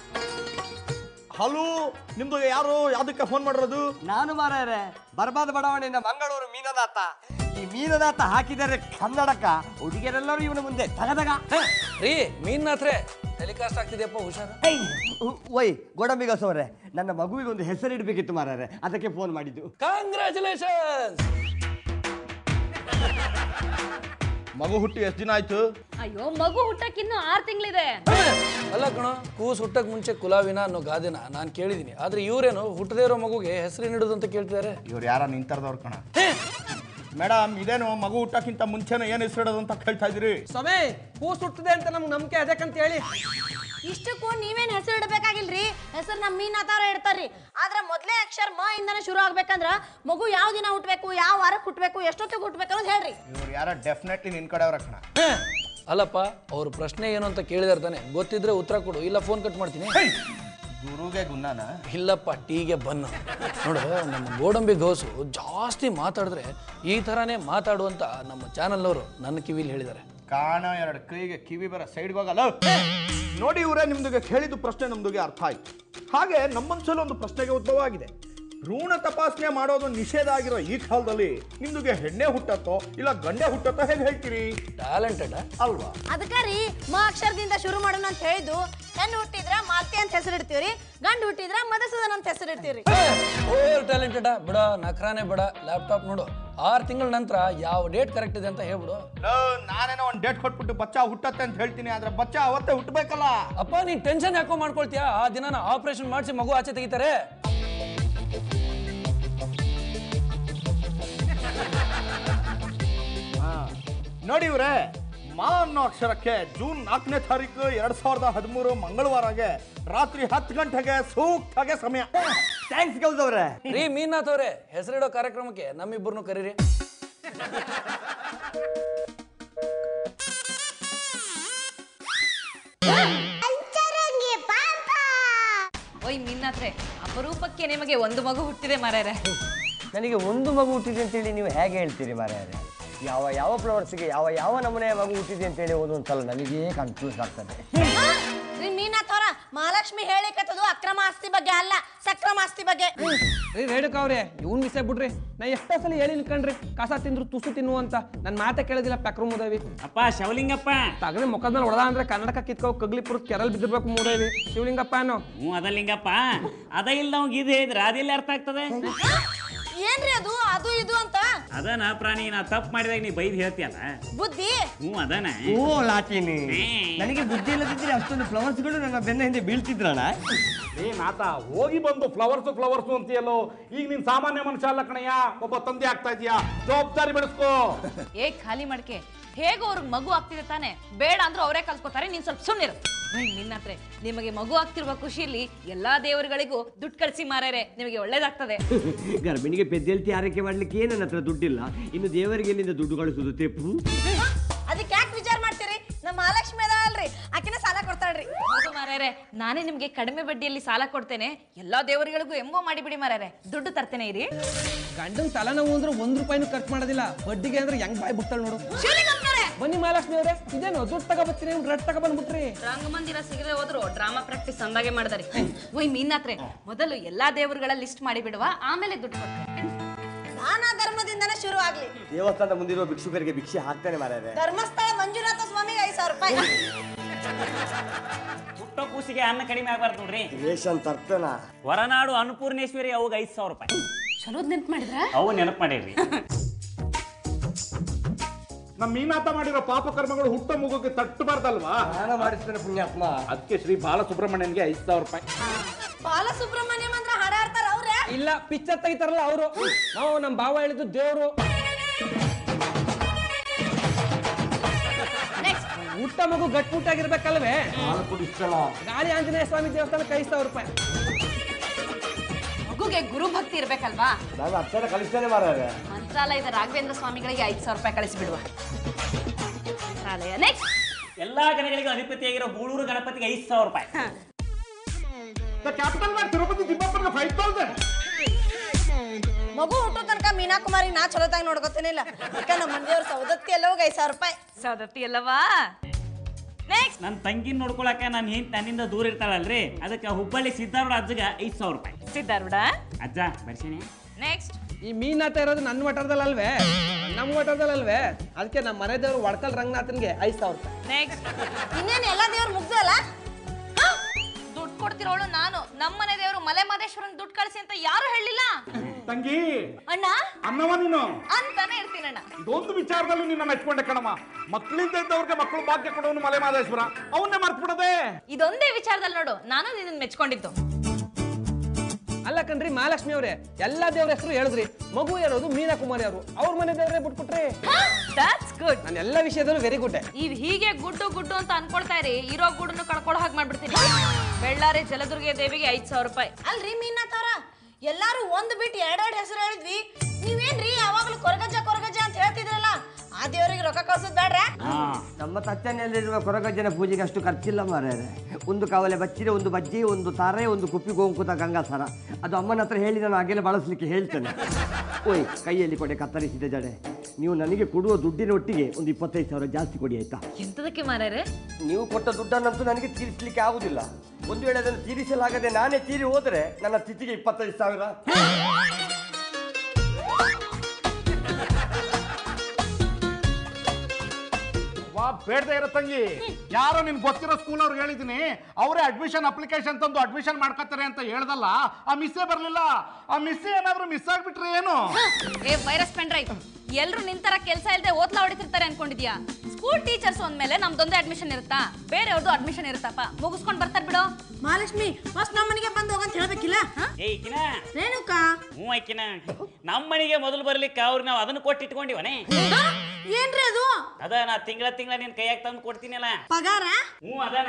ಹಲೋ ನಿಮ್ದು ಯಾರು ಯಾವ್ದಕ್ಕೆ ಫೋನ್ ಮಾಡಿರೋದು ನಾನು ಮಾರಾಯರೆ ಬರ್ಬಾದ ಬಡಾವಣೆಯಿಂದ ಮಂಗಳೂರು ಮೀನದಾತ ಈ ಮೀನದಾತ ಹಾಕಿದರೆ ಕನ್ನಡಕ ಹುಡುಗಿಯರೆಲ್ಲರೂ ಇವನ ಮುಂದೆ ತಗದಗ ರೀ ಮೀನ್ನಾತ್ರೆ ಟೆಲಿಕಾಸ್ಟ್ ಆಗ್ತಿದೆಯಪ್ಪ ಹುಷಾರು ಒಯ್ ಗೋಡಂಬಿಗಸವ್ರೆ ನನ್ನ ಮಗುವಿಗೆ ಒಂದು ಹೆಸರು ಇಡಬೇಕಿತ್ತು ಮಾರಾಯರೆ ಅದಕ್ಕೆ ಫೋನ್ ಮಾಡಿದ್ದು ಕಾಂಗ್ರ್ಯಾಚುಲೇಷನ್ಸ್ ಮಗು ಹುಟ್ಟಿ ಎಷ್ಟು ದಿನ ಆಯ್ತು ಅಯ್ಯೋ ಮಗು ಹುಟ್ಟಕ್ ಇನ್ನು ಆರ್ ತಿಂಗಳಿದೆ ಅಲ್ಲ ಕಣೋ ಕೂಸ್ ಹುಟ್ಟಕ್ ಮುಂಚೆ ಕುಲಾವಿನ ಅನ್ನೋ ಗಾದೆನ ನಾನು ಕೇಳಿದ್ದೀನಿ ಆದ್ರೆ ಇವರೇನು ಹುಟ್ಟದೇ ಇರೋ ಮಗುಗೆ ಹೆಸರೇನಿಡೋದು ಅಂತ ಕೇಳ್ತಿದ್ದಾರೆ ಇವ್ರು ಯಾರ ನಿಂತರ್ದವ್ರ ಕಣ ಮೇಡಮ್ ಇದೇನು ಮಗು ಹುಟ್ಟಕ್ಕಿಂತ ಮುಂಚೆನೇ ಏನು ಹೆಸರಿಡೋದು ಅಂತ ಕೇಳ್ತಾ ಇದ್ದೀರಿ ಸಮೇ ಕೂಸ್ ಹುಟ್ಟದೆ ಅಂತ ನಮ್ಗೆ ನಂಬಿಕೆ ಅದಕ್ಕಂತ ಹೇಳಿ ಇಷ್ಟಕ್ಕೂ ನೀವೇನ್ ಹೆಸರು ಇಡಬೇಕಾಗಿಲ್ರಿ ಹೆಸರು ನಮ್ಮ ಮೀನಾತಾರ ಇಡ್ತಾರ್ರಿ ಆದ್ರ ಮೊದ್ಲೇ ಅಕ್ಷರ ಮ ಇಂದನೇ ಶುರು ಆಗ್ಬೇಕಂದ್ರ ಮಗು ಯಾವ ದಿನ ಹುಟ್ಬೇಕು ಯಾವ ವಾರಕ್ಕೆ ಹುಟ್ಬೇಕು ಎಷ್ಟೊತ್ತಿಗೆ ಹುಟ್ಬೇಕು ಅನ್ನೋದು ಹೇಳ್ರಿ ಇವ್ರು ಯಾರ ಡೆಫಿನೆಟ್ಲಿ ನಿನ್ ಕಡೆ ಅವ್ರ ಕಣ ಅಲ್ಲಪ್ಪ ಅವ್ರ ಪ್ರಶ್ನೆ ಏನು ಅಂತ ಕೇಳಿದಾರೆ ತಾನೆ ಗೊತ್ತಿದ್ರೆ ಉತ್ತರ ಕೊಡು ಇಲ್ಲ ಫೋನ್ ಕಟ್ ಮಾಡ್ತೀನಿ ಗುರುಗೆ ಗುನ್ನಾನ ಇಲ್ಲಪ್ಪ ಟೀಗೆ ಬನ್ನು ನೋಡು ನಮ್ಮ ಗೋಡಂಬಿ ಗೌಸು ಜಾಸ್ತಿ ಮಾತಾಡಿದ್ರೆ ಈ ಥರನೇ ಮಾತಾಡುವಂತ ನಮ್ಮ ಚಾನಲ್ನವರು ನನ್ನ ಕಿವಿಲಿ ಹೇಳಿದ್ದಾರೆ ಕಾಣ ಎರಡು ಕೈಗೆ ಕಿವಿ ಬರ ಸೈಡ್ಗೆ ಹೋಗಲ್ಲ ನೋಡಿ ಇವರೇ ನಿಮ್ದುಗೆ ಕೇಳಿದ ಪ್ರಶ್ನೆ ನಮ್ದುಗೆ ಅರ್ಥ ಆಯ್ತು ಹಾಗೆ ನಮ್ಮ ಮನಸ್ಸಲ್ಲಿ ಒಂದು ಪ್ರಶ್ನೆಗೆ ಉದ್ಭವ ಆಗಿದೆ ಭ್ರೂಣ ತಪಾಸಣೆ ಮಾಡೋದು ನಿಷೇಧ ಆಗಿರೋ ಈ ಕಾಲದಲ್ಲಿ ನಿಮ್ದುಗೆ ಹೆಣ್ಣೆ ಹುಟ್ಟತ್ತೋ ಇಲ್ಲ ಗಂಡೆ ಹುಟ್ಟತ್ತೋ ಹೇಗೆ ಹೇಳ್ತೀರಿ ಟ್ಯಾಲೆಂಟೆಡ್ ಅಲ್ವಾ ಅದಕ್ಕ ರೀ ಮ ಅಕ್ಷರದಿಂದ ಶುರು ಮಾಡೋಣ ಅಂತ ಹೇಳಿದ್ದು ಹೆಣ್ಣು ಹುಟ್ಟಿದ್ರ ಮಾಲ್ತಿ ಅಂತ ಹೆಸರಿಡ್ತೀವ್ರಿ ಗಂಡು ಹುಟ್ಟಿದ್ರ ಮಧುಸೂದನ್ ಅಂತ ಹೆಸರಿಡ್ತೀವ್ರಿ ಓವರ್ ಟ್ಯಾಲೆಂಟೆಡ ಬಿಡ ನಖರಾನೇ ಬಿಡ ಲ್ಯಾಪ್ಟಾಪ್ ನೋಡು ಆರು ತಿಂಗಳ ನಂತರ ಯಾವ ಡೇಟ್ ಕರೆಕ್ಟ್ ಇದೆ ಅಂತ ಹೇಳ್ಬಿಡು ಲೋ, ನಾನೇನೋ ಒಂದು ಡೇಟ್ ಕೊಟ್ಬಿಟ್ಟು ಬಚ್ಚ ಹುಟ್ಟತ್ತೆ ಅಂತ ಹೇಳ್ತೀನಿ ಆದ್ರೆ ಬಚ್ಚ ಅವತ್ತೇ ಹುಟ್ಟಬೇಕಲ್ಲ ಅಪ್ಪ ನೀನ್ ಟೆನ್ಷನ್ ಯಾಕೋ ಮಾಡ್ಕೊಳ್ತೀಯಾ ಆ ದಿನ ಆಪರೇಷನ್ ಮಾಡಿಸಿ ಮಗು ಆಚೆ ತೆಗಿತಾರೆ ನೋಡಿ ಇವ್ರೆ ಮಾ ಅನ್ನೋ ಅಕ್ಷರಕ್ಕೆ ಜೂನ್ ನಾಲ್ಕನೇ ತಾರೀಕು ಎರಡ್ ಸಾವಿರದ ಹದಿಮೂರು ಮಂಗಳವಾರಗೆ ರಾತ್ರಿ ಹತ್ತು ಗಂಟೆಗೆ ಸೂಕ್ತಾಗೆ ಸಮಯ ಥ್ಯಾಂಕ್ಸ್ ಗೌದವ್ರೆ ರೀ ಮೀನಾಥ್ ಅವ್ರೆ ಹೆಸರಿಡೋ ಕಾರ್ಯಕ್ರಮಕ್ಕೆ ನಮ್ಮಿಬ್ಬರನ್ನು ಕರೀರಿ ಓಯ್ ಮಿನ್ನಾತ್ರೆ ಅಪರೂಪಕ್ಕೆ ನಿಮಗೆ ಒಂದು ಮಗು ಹುಟ್ಟಿದೆ ಮಾರ್ಯಾರೆ ನನಗೆ ಒಂದು ಮಗು ಹುಟ್ಟಿದೆ ಅಂತೇಳಿ ನೀವು ಹೇಗೆ ಹೇಳ್ತೀರಿ ಮಾರಾಯರೆ ಯಾವ ಯಾವ ಫ್ಲವರ್ಸ್ಗೆ ಯಾವ ಯಾವ ನಮೂನೆಯ ಮಗು ಹುಟ್ಟಿದೆ ಅಂತೇಳಿ ಒಂದೊಂದು ಸಲ ನನಗೇ ಕನ್ಫ್ಯೂಸ್ ಆಗ್ತದೆ ರೀ ಮೀನಾಥ್ ಅವರ ಮಹಾಲಕ್ಷ್ಮಿ ಹೇಳಿಕತ್ತದು ಅಕ್ರಮ ಆಸ್ತಿ ಬಗ್ಗೆ ಅಲ್ಲ ಸಕ್ರಮ ಆಸ್ತಿ ಬಗ್ಗೆ ರೀ ರೇಣುಕ ಅವ್ರೆ ಇವ್ನ್ ಮಿಸ್ ಬಿಡ್ರಿ ನಾ ಎಷ್ಟೋ ಸಲ ಹೇಳಿ ಕಣ್ರಿ ಕಸ ತಿಂದ್ರು ತುಸು ತಿನ್ನು ಅಂತ ನನ್ನ ಮಾತೆ ಕೇಳೋದಿಲ್ಲ ಪೆಕ್ರು ಮುದವಿ ಅಪ್ಪ ಶವಲಿಂಗಪ್ಪ ತಗನೆ ಮುಖದ ಮೇಲೆ ಹೊಡೆದ ಅಂದ್ರೆ ಕನ್ನಡಕ ಕಿತ್ಕೋ ಕಗ್ಲಿಪುರ ಕೆರಲ್ ಬಿದ್ದಿರ್ಬೇಕು ಮುದವಿ ಶಿವಲಿಂಗಪ್ಪ ಅನ್ನೋ ಹ್ಞೂ ಅದ ಲಿಂಗಪ್ಪ ಅದ ಇಲ್ಲ ನಾವು ಇದು ಹೇಳಿದ್ರೆ ಅದೆಲ್ಲ ಅರ್ಥ ಆಗ್ತದೆ ಏನ್ರಿ ಅದು ಅದು ಇದು ಅಂತ ಅದನ ಪ್ರಾಣಿ ನಾ ತಪ್ಪು ಮಾಡಿದಾಗ ನೀ ಬೈದು ಹೇಳ್ತೀಯಲ್ಲ ಬುದ್ಧಿ ಹ್ಞೂ ಅದನ ಓ ಲಾಟಿನಿ ನನಗೆ ಬುದ್ಧಿ ಇಲ್ಲದಿದ್ರೆ ಅಷ್ಟೊಂದು ಫ್ಲವರ್ಸ್ಗಳು ನನ್ನ ಬೆನ್ನ ಹಿಂದೆ ಬೀಳ್ತಿದ್ರಣ ಏ ನಾತ ಹೋಗಿ ಬಂದು ಫ್ಲವರ್ಸ್ ಫ್ಲವರ್ಸ್ ಅಂತೀಯಲ್ಲೋ ಈಗ ನೀನ್ ಸಾಮಾನ್ಯ ಮನುಷ್ಯ ಅಲ್ಲ ಕಣಯ್ಯ ಒಬ್ಬ ತಂದೆ ಆಗ್ತಾ ಇದೀಯಾ ಜವಾಬ್ದಾರಿ ಬೆಳೆಸ್ಕೋ ಏ ಖಾಲಿ ಮಡ್ಕೆ ಹೇಗೋ ಅವ್ರಿಗೆ ಮಗು ಆಗ್ತಿದೆ ತಾನೆ ಬೇಡ ಅಂದ್ರೂ ಅವರೇ ಕಲ್ತ್ಕೋತಾರೆ ನೀನ್ ಸ್ವಲ್ಪ ಸುಮ್ಮನಿರು ನಿನ್ನತ್ರೆ ನಿಮಗೆ ಮಗು ಆಗ್ತಿರುವ ಖುಷಿಯಲ್ಲಿ ಎಲ್ಲಾ ದೇವರುಗಳಿಗೂ ದುಡ್ಡು ಕಳಿಸಿ ಮಾರ್ಯಾರೆ ನಿಮಗೆ ಒಳ್ಳೇದಾಗ್ತದೆ ಗರ್ಭಿಣಿಗೆ ಪೆದ್ದೆಲ್ತಿ ಆರೈಕೆ ಮಾಡ್ಲಿಕ್ಕೆ ಏನು ನನ್ನ ಹತ್ರ ದುಡ್ಡಿಲ್ಲ ಇನ್ನು ದೇವರಿಗೆ ಎಲ್ಲಿಂದ ದುಡ್ಡು ಕಳಿಸುದು ತೆಪ್ಪು ಅದಕ್ಕೆ ಯಾಕೆ ವಿಚಾರ ಮಾಡ್ತೀರಿ ನಮ್ಮ ಮಹಾಲಕ್ಷ್ಮಿ ಅದಾಳಲ್ರಿ ಆಕಿನ ಸಾಲ ಕೊಡ್ತಾಳ್ರಿ ಹೌದು ಮಾರ್ಯಾರೆ ನಾನೇ ನಿಮ್ಗೆ ಕಡಿಮೆ ಬಡ್ಡಿಯಲ್ಲಿ ಸಾಲ ಕೊಡ್ತೇನೆ ಎಲ್ಲಾ ದೇವರುಗಳಿಗೂ ಎಂಬೋ ಮಾಡಿಬಿಡಿ ಮಾರ್ಯಾರೆ ದುಡ್ಡು ತರ್ತೇನೆ ಇರಿ ಗಂಡನ್ ತಲೆನೋವು ಅಂದ್ರೆ ಒಂದ್ ರೂಪಾಯಿನೂ ಖರ್ಚು ಮಾಡೋದಿಲ್ಲ ಬಡ್ಡಿಗೆ ಅಂದ್ರೆ ಹೆಂಗ್ ಬಾಯ್ ಬಿಡ್ತಾಳೆ ನೋಡು ಶಿವಲಿಂಗಪ್ಪನವ್ರೆ, ಬನ್ನಿ ಮಹಾಲಕ್ಷ್ಮಿ ಅವರೇ ಇದೇನು ದುಡ್ಡು ತಗೋಬತ್ತೀನಿ ರೆಡ್ ತಗೊಬಂದ್ಬಿಟ್ರಿ ರಂಗಮಂದಿರ ಸಿಗದೆ ಹೋದ್ರು ಡ್ರಾಮಾ ಪ್ರಾಕ್ಟೀಸ್ ಅಂದಾಗೆ ಮಾಡಿದಾರೆ ಒಯ್ ಮೀನಾತ್ರೆ ಮೊದಲು ಎಲ್ಲಾ ದೇವರುಗಳ ಲಿಸ್ಟ್ ಮಾಡಿ ಬಿಡುವ ಆಮೇಲೆ ದುಡ್ಡು ಕೊಡ್ತೇನೆ ದಾನ ಧರ್ಮದಿಂದನೇ ಶುರು ಆಗ್ಲಿ ದೇವಸ್ಥಾನದ ಮುಂದಿರುವ ಭಿಕ್ಷುಕರಿಗೆ ಭಿಕ್ಷೆ ಹಾಕ್ತಾನೆ ಮಾರಾಯ ಧರ್ಮಸ್ಥಳ ಮಂಜುನಾಥ ಸ್ವಾಮಿಗೆ ಐದು ಸಾವಿರ ರೂಪಾಯಿ ಹುಟ್ಟೋ ಕೂಸಿಗೆ ಅನ್ನ ಕಡಿಮೆ ಆಗ್ಬಾರ್ದು ನೋಡ್ರಿ ರೇಷನ್ ತರ್ತನ ಹೊರನಾಡು ಅನ್ನಪೂರ್ಣೇಶ್ವರಿ ಅವಾಗ ಐದು ಸಾವಿರ ರೂಪಾಯಿ ಚಲೋದ್ ನೆನ್ಪು ಮಾಡಿದ್ರ ಅವು ನೆನಪು ಮಾಡಿರ್ರಿ ನಮ್ಮ ಮೀನಾತ ಮಾಡಿರೋ ಪಾಪ ಕರ್ಮಗಳು ಹುಟ್ಟ ಮಗುಗೆ ತಟ್ಟಬಾರ್ದಲ್ವಾ ಸ್ನಾನ ಮಾಡಿಸ್ತಾನೆ ಪುಣ್ಯಾತ್ಮ ಅದಕ್ಕೆ ಶ್ರೀ ಬಾಲಸುಬ್ರಹ್ಮಣ್ಯನ್ಗೆ ಐದು ಸಾವಿರ ರೂಪಾಯಿ ಬಾಲಸುಬ್ರಹ್ಮಣ್ಯಂ ಅಂದ್ರೆ ಹಾಡಾಡ್ತಾರ ಅವ್ರೆ ಇಲ್ಲ ಪಿಕ್ಚರ್ ತೆಗಿತಾರಲ್ಲ ಅವರು ನಾವು ನಮ್ಮ ಭಾವ ಹೇಳಿದ್ದು ದೇವ್ರು ಊಟ ಮಗು ಗಟ್ಮುಟ್ಟಾಗಿರ್ಬೇಕಲ್ವೇ ಹಾಲು ಕುಡಿಸ್ತಾಳ ಗಾಳಿ ಆಂಜನೇಯ ಸ್ವಾಮಿ ದೇವಸ್ಥಾನಕ್ಕೆ ಐದು ಸಾವಿರ ರೂಪಾಯಿ ಮಗುಗೆ ಗುರು ಭಕ್ತಿ ಇರ್ಬೇಕಲ್ವಾ ನಾನು ಅಕ್ಷರ ಕಲಿಸ್ತಾನೆ ಮಾರಾಯ ಮಂತ್ರಾಲಯದ ರಾಘವೇಂದ್ರ ಸ್ವಾಮಿಗಳಿಗೆ ಐದು ಸಾವಿರ ರೂಪಾಯಿ ಕಳಿಸಿಬಿಡುವ ಮಂತ್ರಾಲಯ ನೆಕ್ಸ್ಟ್ ಎಲ್ಲಾ ಗಣಗಳಿಗೂ ಅಧಿಪತಿಯಾಗಿರೋ ಗೂಳೂರು ಗಣಪತಿಗೆ ಐದು ಸಾವಿರ ರೂಪಾಯಿ ಕ್ಯಾಪಿಟಲ್ ಮಾಡಿ ತಿರುಪತಿ ತಿಮ್ಮಪ್ಪನಿಗೆ ಫೈವ್ ತೌಸಂಡ್ ಮಗು ಹುಟ್ಟೋ ತನಕ ಮೀನಾ ಕುಮಾರಿ ನಾ ಚಲೋತಾಗಿ ನೋಡ್ಕೊತೇನಿಲ್ಲ ಅದಕ್ಕೆ ನಮ್ಮ ಮಂದಿಯವ್ರ ಸೌದತ್ತಿ ಎಲ್ಲ ಹೋಗಿ ಐದು ಸಾವಿರ ರೂಪಾಯಿ ಸೌದತ್ತಿ ಅಲ್ಲವಾ ನೆಕ್ಸ್ಟ್ ನನ್ನ ತಂಗಿನ ನೋಡ್ಕೊಳಕ ನಾನು ಹೆಂಗ್ ನನ್ನಿಂದ ದೂರ ಇರ್ತಾಳಲ್ರಿ ಅದಕ್ಕೆ ಹುಬ್ಬಳ್ಳಿ ಸಿದ್ದಾರೂಢ ಅಜ್ಜಗ ಐದು ಸಾವಿರ ರೂಪಾಯಿ ಸಿದ್ದಾರೂಢ ಅಜ್ಜ ಬರ್ಸೀನಿ ನೆಕ್ಸ್ಟ್ ಈ ಮೀನಾಥ ಇರೋದು ನನ್ನ ವಟರದಲ್ಲಿ ಅಲ್ವೇ ನಮ್ಮ ವಟರದಲ್ಲಿ ಅಲ್ವೇ ಅದಕ್ಕೆ ನಮ್ಮ ಮನೆ ದೇವ್ರು ವಡ್ಕಲ್ ರಂಗನಾಥನ್ಗೆ ಐದು ಸಾವಿರ ರೂಪಾಯಿ ನೆಕ್ಸ್ಟ್ ಇನ್ನೇನು ಎಲ್ಲ ದೇವ್ರು ಮುಗ್ದು ಅಲ್ಲ ದುಡ್ಡು ಕೊಡ್ತಿರೋಳು ನಾನು ನಮ್ಮನೆ ದೇವರು ಮಲೆ ಮಾದೇಶ್ವರನ್ ದುಡ್ಡು ಕಳಿಸಿ ಅಂತ ಯಾರು ಹೇಳಿಲ್ಲ ತಂಗಿ ಅಣ್ಣ ಅನ್ನವ ನೀನು ಅಂತಾನೆ ಇರ್ತೀನಣ್ಣ ಇದೊಂದು ವಿಚಾರದಲ್ಲಿ ನಿನ್ನ ಮೆಚ್ಕೊಂಡೆ ಕಣಮ್ಮ ಮಕ್ಕಳಿಂದ ಇದ್ದವ್ರಿಗೆ ಮಕ್ಕಳು ಭಾಗ್ಯ ಕೊಡೋನು ಮಲೆ ಮಾದೇಶ್ವರ ಅವನ್ನೇ ಮರ್ತು ಬಿಡದೆ ಇದೊಂದೇ ವಿಚಾರದಲ್ಲಿ ನೋಡು ನಾನು ನಿನ್ನ ಮೆಚ್ಕೊಂಡಿದ್ದು ಅಲ್ಲ ಕಣ್ರಿ ಮಹಾಲಕ್ಷ್ಮಿ ಅವರೇ ಎಲ್ಲಾ ದೇವ್ರ ಹೆಸರು ಹೇಳಿದ್ರಿ ಮಗು ಇರೋದು ಮೀನಾ ಕುಮಾರಿ ಅವರು ಅವ್ರ ಮನೆ ದೇವರೇ ಬಿಟ್ಬಿಟ್ರಿ ದಟ್ಸ್ ಗುಡ್ ನಾನು ಎಲ್ಲ ವಿಷಯದಲ್ಲೂ ವೆರಿ ಗುಡ್ ಇವ್ ಹೀಗೆ ಗುಡ್ಡು ಗುಡ್ಡು ಅಂತ ಅನ್ಕೊಳ್ತಾ ಇರಿ ಇರೋ ಗುಡ್ಡನ್ನು ಕಳ್ಕೊಳ್ಳೋ ಹಾಗೆ ಮಾಡ್ಬಿಡ್ತೀನಿ ಬೆಳ್ಳಾರಿ ಜಲದುರ್ಗ ದೇವಿಗೆ ಐದ್ ಸಾವಿರ ರೂಪಾಯಿ ಅಲ್ರಿ ಮೀನಾಥ್ ಅವ್ರ ಎಲ್ಲಾರು ಒಂದ್ ಬಿಟ್ಟು ಎರಡೆರಡು ಹೆಸರು ಹೇಳಿದ್ವಿ ನೀವೇನ್ರಿ ಯಾವಾಗ್ಲೂ ಕೊರಗಜ್ಜ ಕೊರಗಜ್ಜ ಅಂತ ಹೇಳ್ತಿದ್ರಲ್ಲ ಆ ದೇವ್ರಿಗೆ ರೊಕ್ಕ ಕಳ್ಸೋದ್ ಬೇಡ್ರ ಹಾ ನಮ್ಮ ತಚ್ಚನೆಯಲ್ಲಿರುವ ಕೊರಗಜ್ಜನ ಪೂಜೆಗೆ ಅಷ್ಟು ಖರ್ಚಿಲ್ಲ ಮಾರ್ಯಾರೆ ಒಂದು ಕವಲೆ ಬಚ್ಚಿರೆ ಒಂದು ಬಜ್ಜಿ ಒಂದು ತಾರೆ ಒಂದು ಕುಪ್ಪಿ ಗೋಂಕುತ ಗಂಗಾಸರ ಅದು ಅಮ್ಮನ ಹತ್ರ ಹೇಳಿ ನಾನು ಹಾಗೆಲ್ಲ ಬಳಸಲಿಕ್ಕೆ ಹೇಳ್ತೇನೆ ಓಯ್ ಕೈಯಲ್ಲಿ ಕೊಡೆ ಕತ್ತರಿಸಿದ ಜಡೆ ನೀವು ನನಗೆ ಕೊಡುವ ದುಡ್ಡಿನ ಒಟ್ಟಿಗೆ ಒಂದು ಇಪ್ಪತ್ತೈದು ಸಾವಿರ ಜಾಸ್ತಿ ಕೊಡಿ ಆಯ್ತಾ ಎಂತದಕ್ಕೆ ಮಾರಾರೆ ನೀವು ಕೊಟ್ಟ ದುಡ್ಡನ್ನಂತೂ ನನಗೆ ತೀರಿಸಲಿಕ್ಕೆ ಆಗುದಿಲ್ಲ ಒಂದು ವೇಳೆ ಅದನ್ನು ತೀರಿಸಲಾಗದೆ ನಾನೇ ತೀರಿ ಹೋದರೆ ನನ್ನ ತಿಥಿಗೆ ಇಪ್ಪತ್ತೈದು ಸಾವಿರ ವಾ ಬೇಡದೆ ಇರೋ ತಂಗಿ ಯಾರೋ ನಿನ್ ಗೊತ್ತಿರೋ ಸ್ಕೂಲ್ ಅವ್ರಿಗೆ ಹೇಳಿದೀನಿ ಅವರೇ ಅಡ್ಮಿಷನ್ ಅಪ್ಲಿಕೇಶನ್ ತಂದು ಅಡ್ಮಿಷನ್ ಮಾಡ್ಕೊತಾರೆ ಅಂತ ಹೇಳ್ದಲ್ಲ ಆ ಮಿಸ್ಸೇ ಬರ್ಲಿಲ್ಲ ಆ ಮಿಸ್ಸೇ ಏನಾದ್ರು ಮಿಸ್ ಆಗ್ಬಿಟ್ರೆ ಏನು ಏ ವೈರಸ್ ಪೆನ್ ಡ್ರೈವ್ ಎಲ್ರು ನಿಂತರ ಕೆಲಸ ಇಲ್ಲದೆ ಓದ್ಲಾ ಹೊಡಿತಿರ್ತಾರೆ ಅನ್ಕೊಂಡಿದ್ಯಾ ಸ್ಕೂಲ್ ಟೀಚರ್ಸ್ ಅಂದ್ಮೇಲೆ ನಮ್ದೊಂದೇ ಅಡ್ಮಿಷನ್ ಇರುತ್ತಾ ಬೇರೆಯವ್ರದ್ದು ಅಡ್ಮಿಷನ್ ಇರುತ್ತಪ್ಪ ಮುಗಿಸ್ಕೊಂಡ್ ಬರ್ತಾರ ಬಿಡು ಮಹಾಲಕ್ಷ್ಮಿ ಫಸ್ಟ್ ನಮ್ಮ ಮನೆಗೆ ಬಂದು ಹೋಗಂತ ಹೇಳ್ಬೇಕಿಲ್ಲ ಏ ಈಕಿನ ರೇಣುಕ ಹ್ಞೂ ಆಕಿನ ನಮ್ಮ ಮನೆಗೆ ಮೊದಲು ಬರ್ಲಿಕ್ಕೆ ಅವ್ರಿಗೆ ನಾವು ಅದನ್ನು ಕೊಟ್ಟು ಇಟ್ಕೊಂಡಿವನೇ ಏನ್ರಿ ಅದು ಅದ ನಾ ತಿಂಗಳ ತಿಂಗಳ ನಿನ್ ಕೈಯಾಗ ತಂದು ಕೊಡ್ತೀನಲ್ಲ ಪಗಾರ ಹ್ಞೂ ಅದಾನ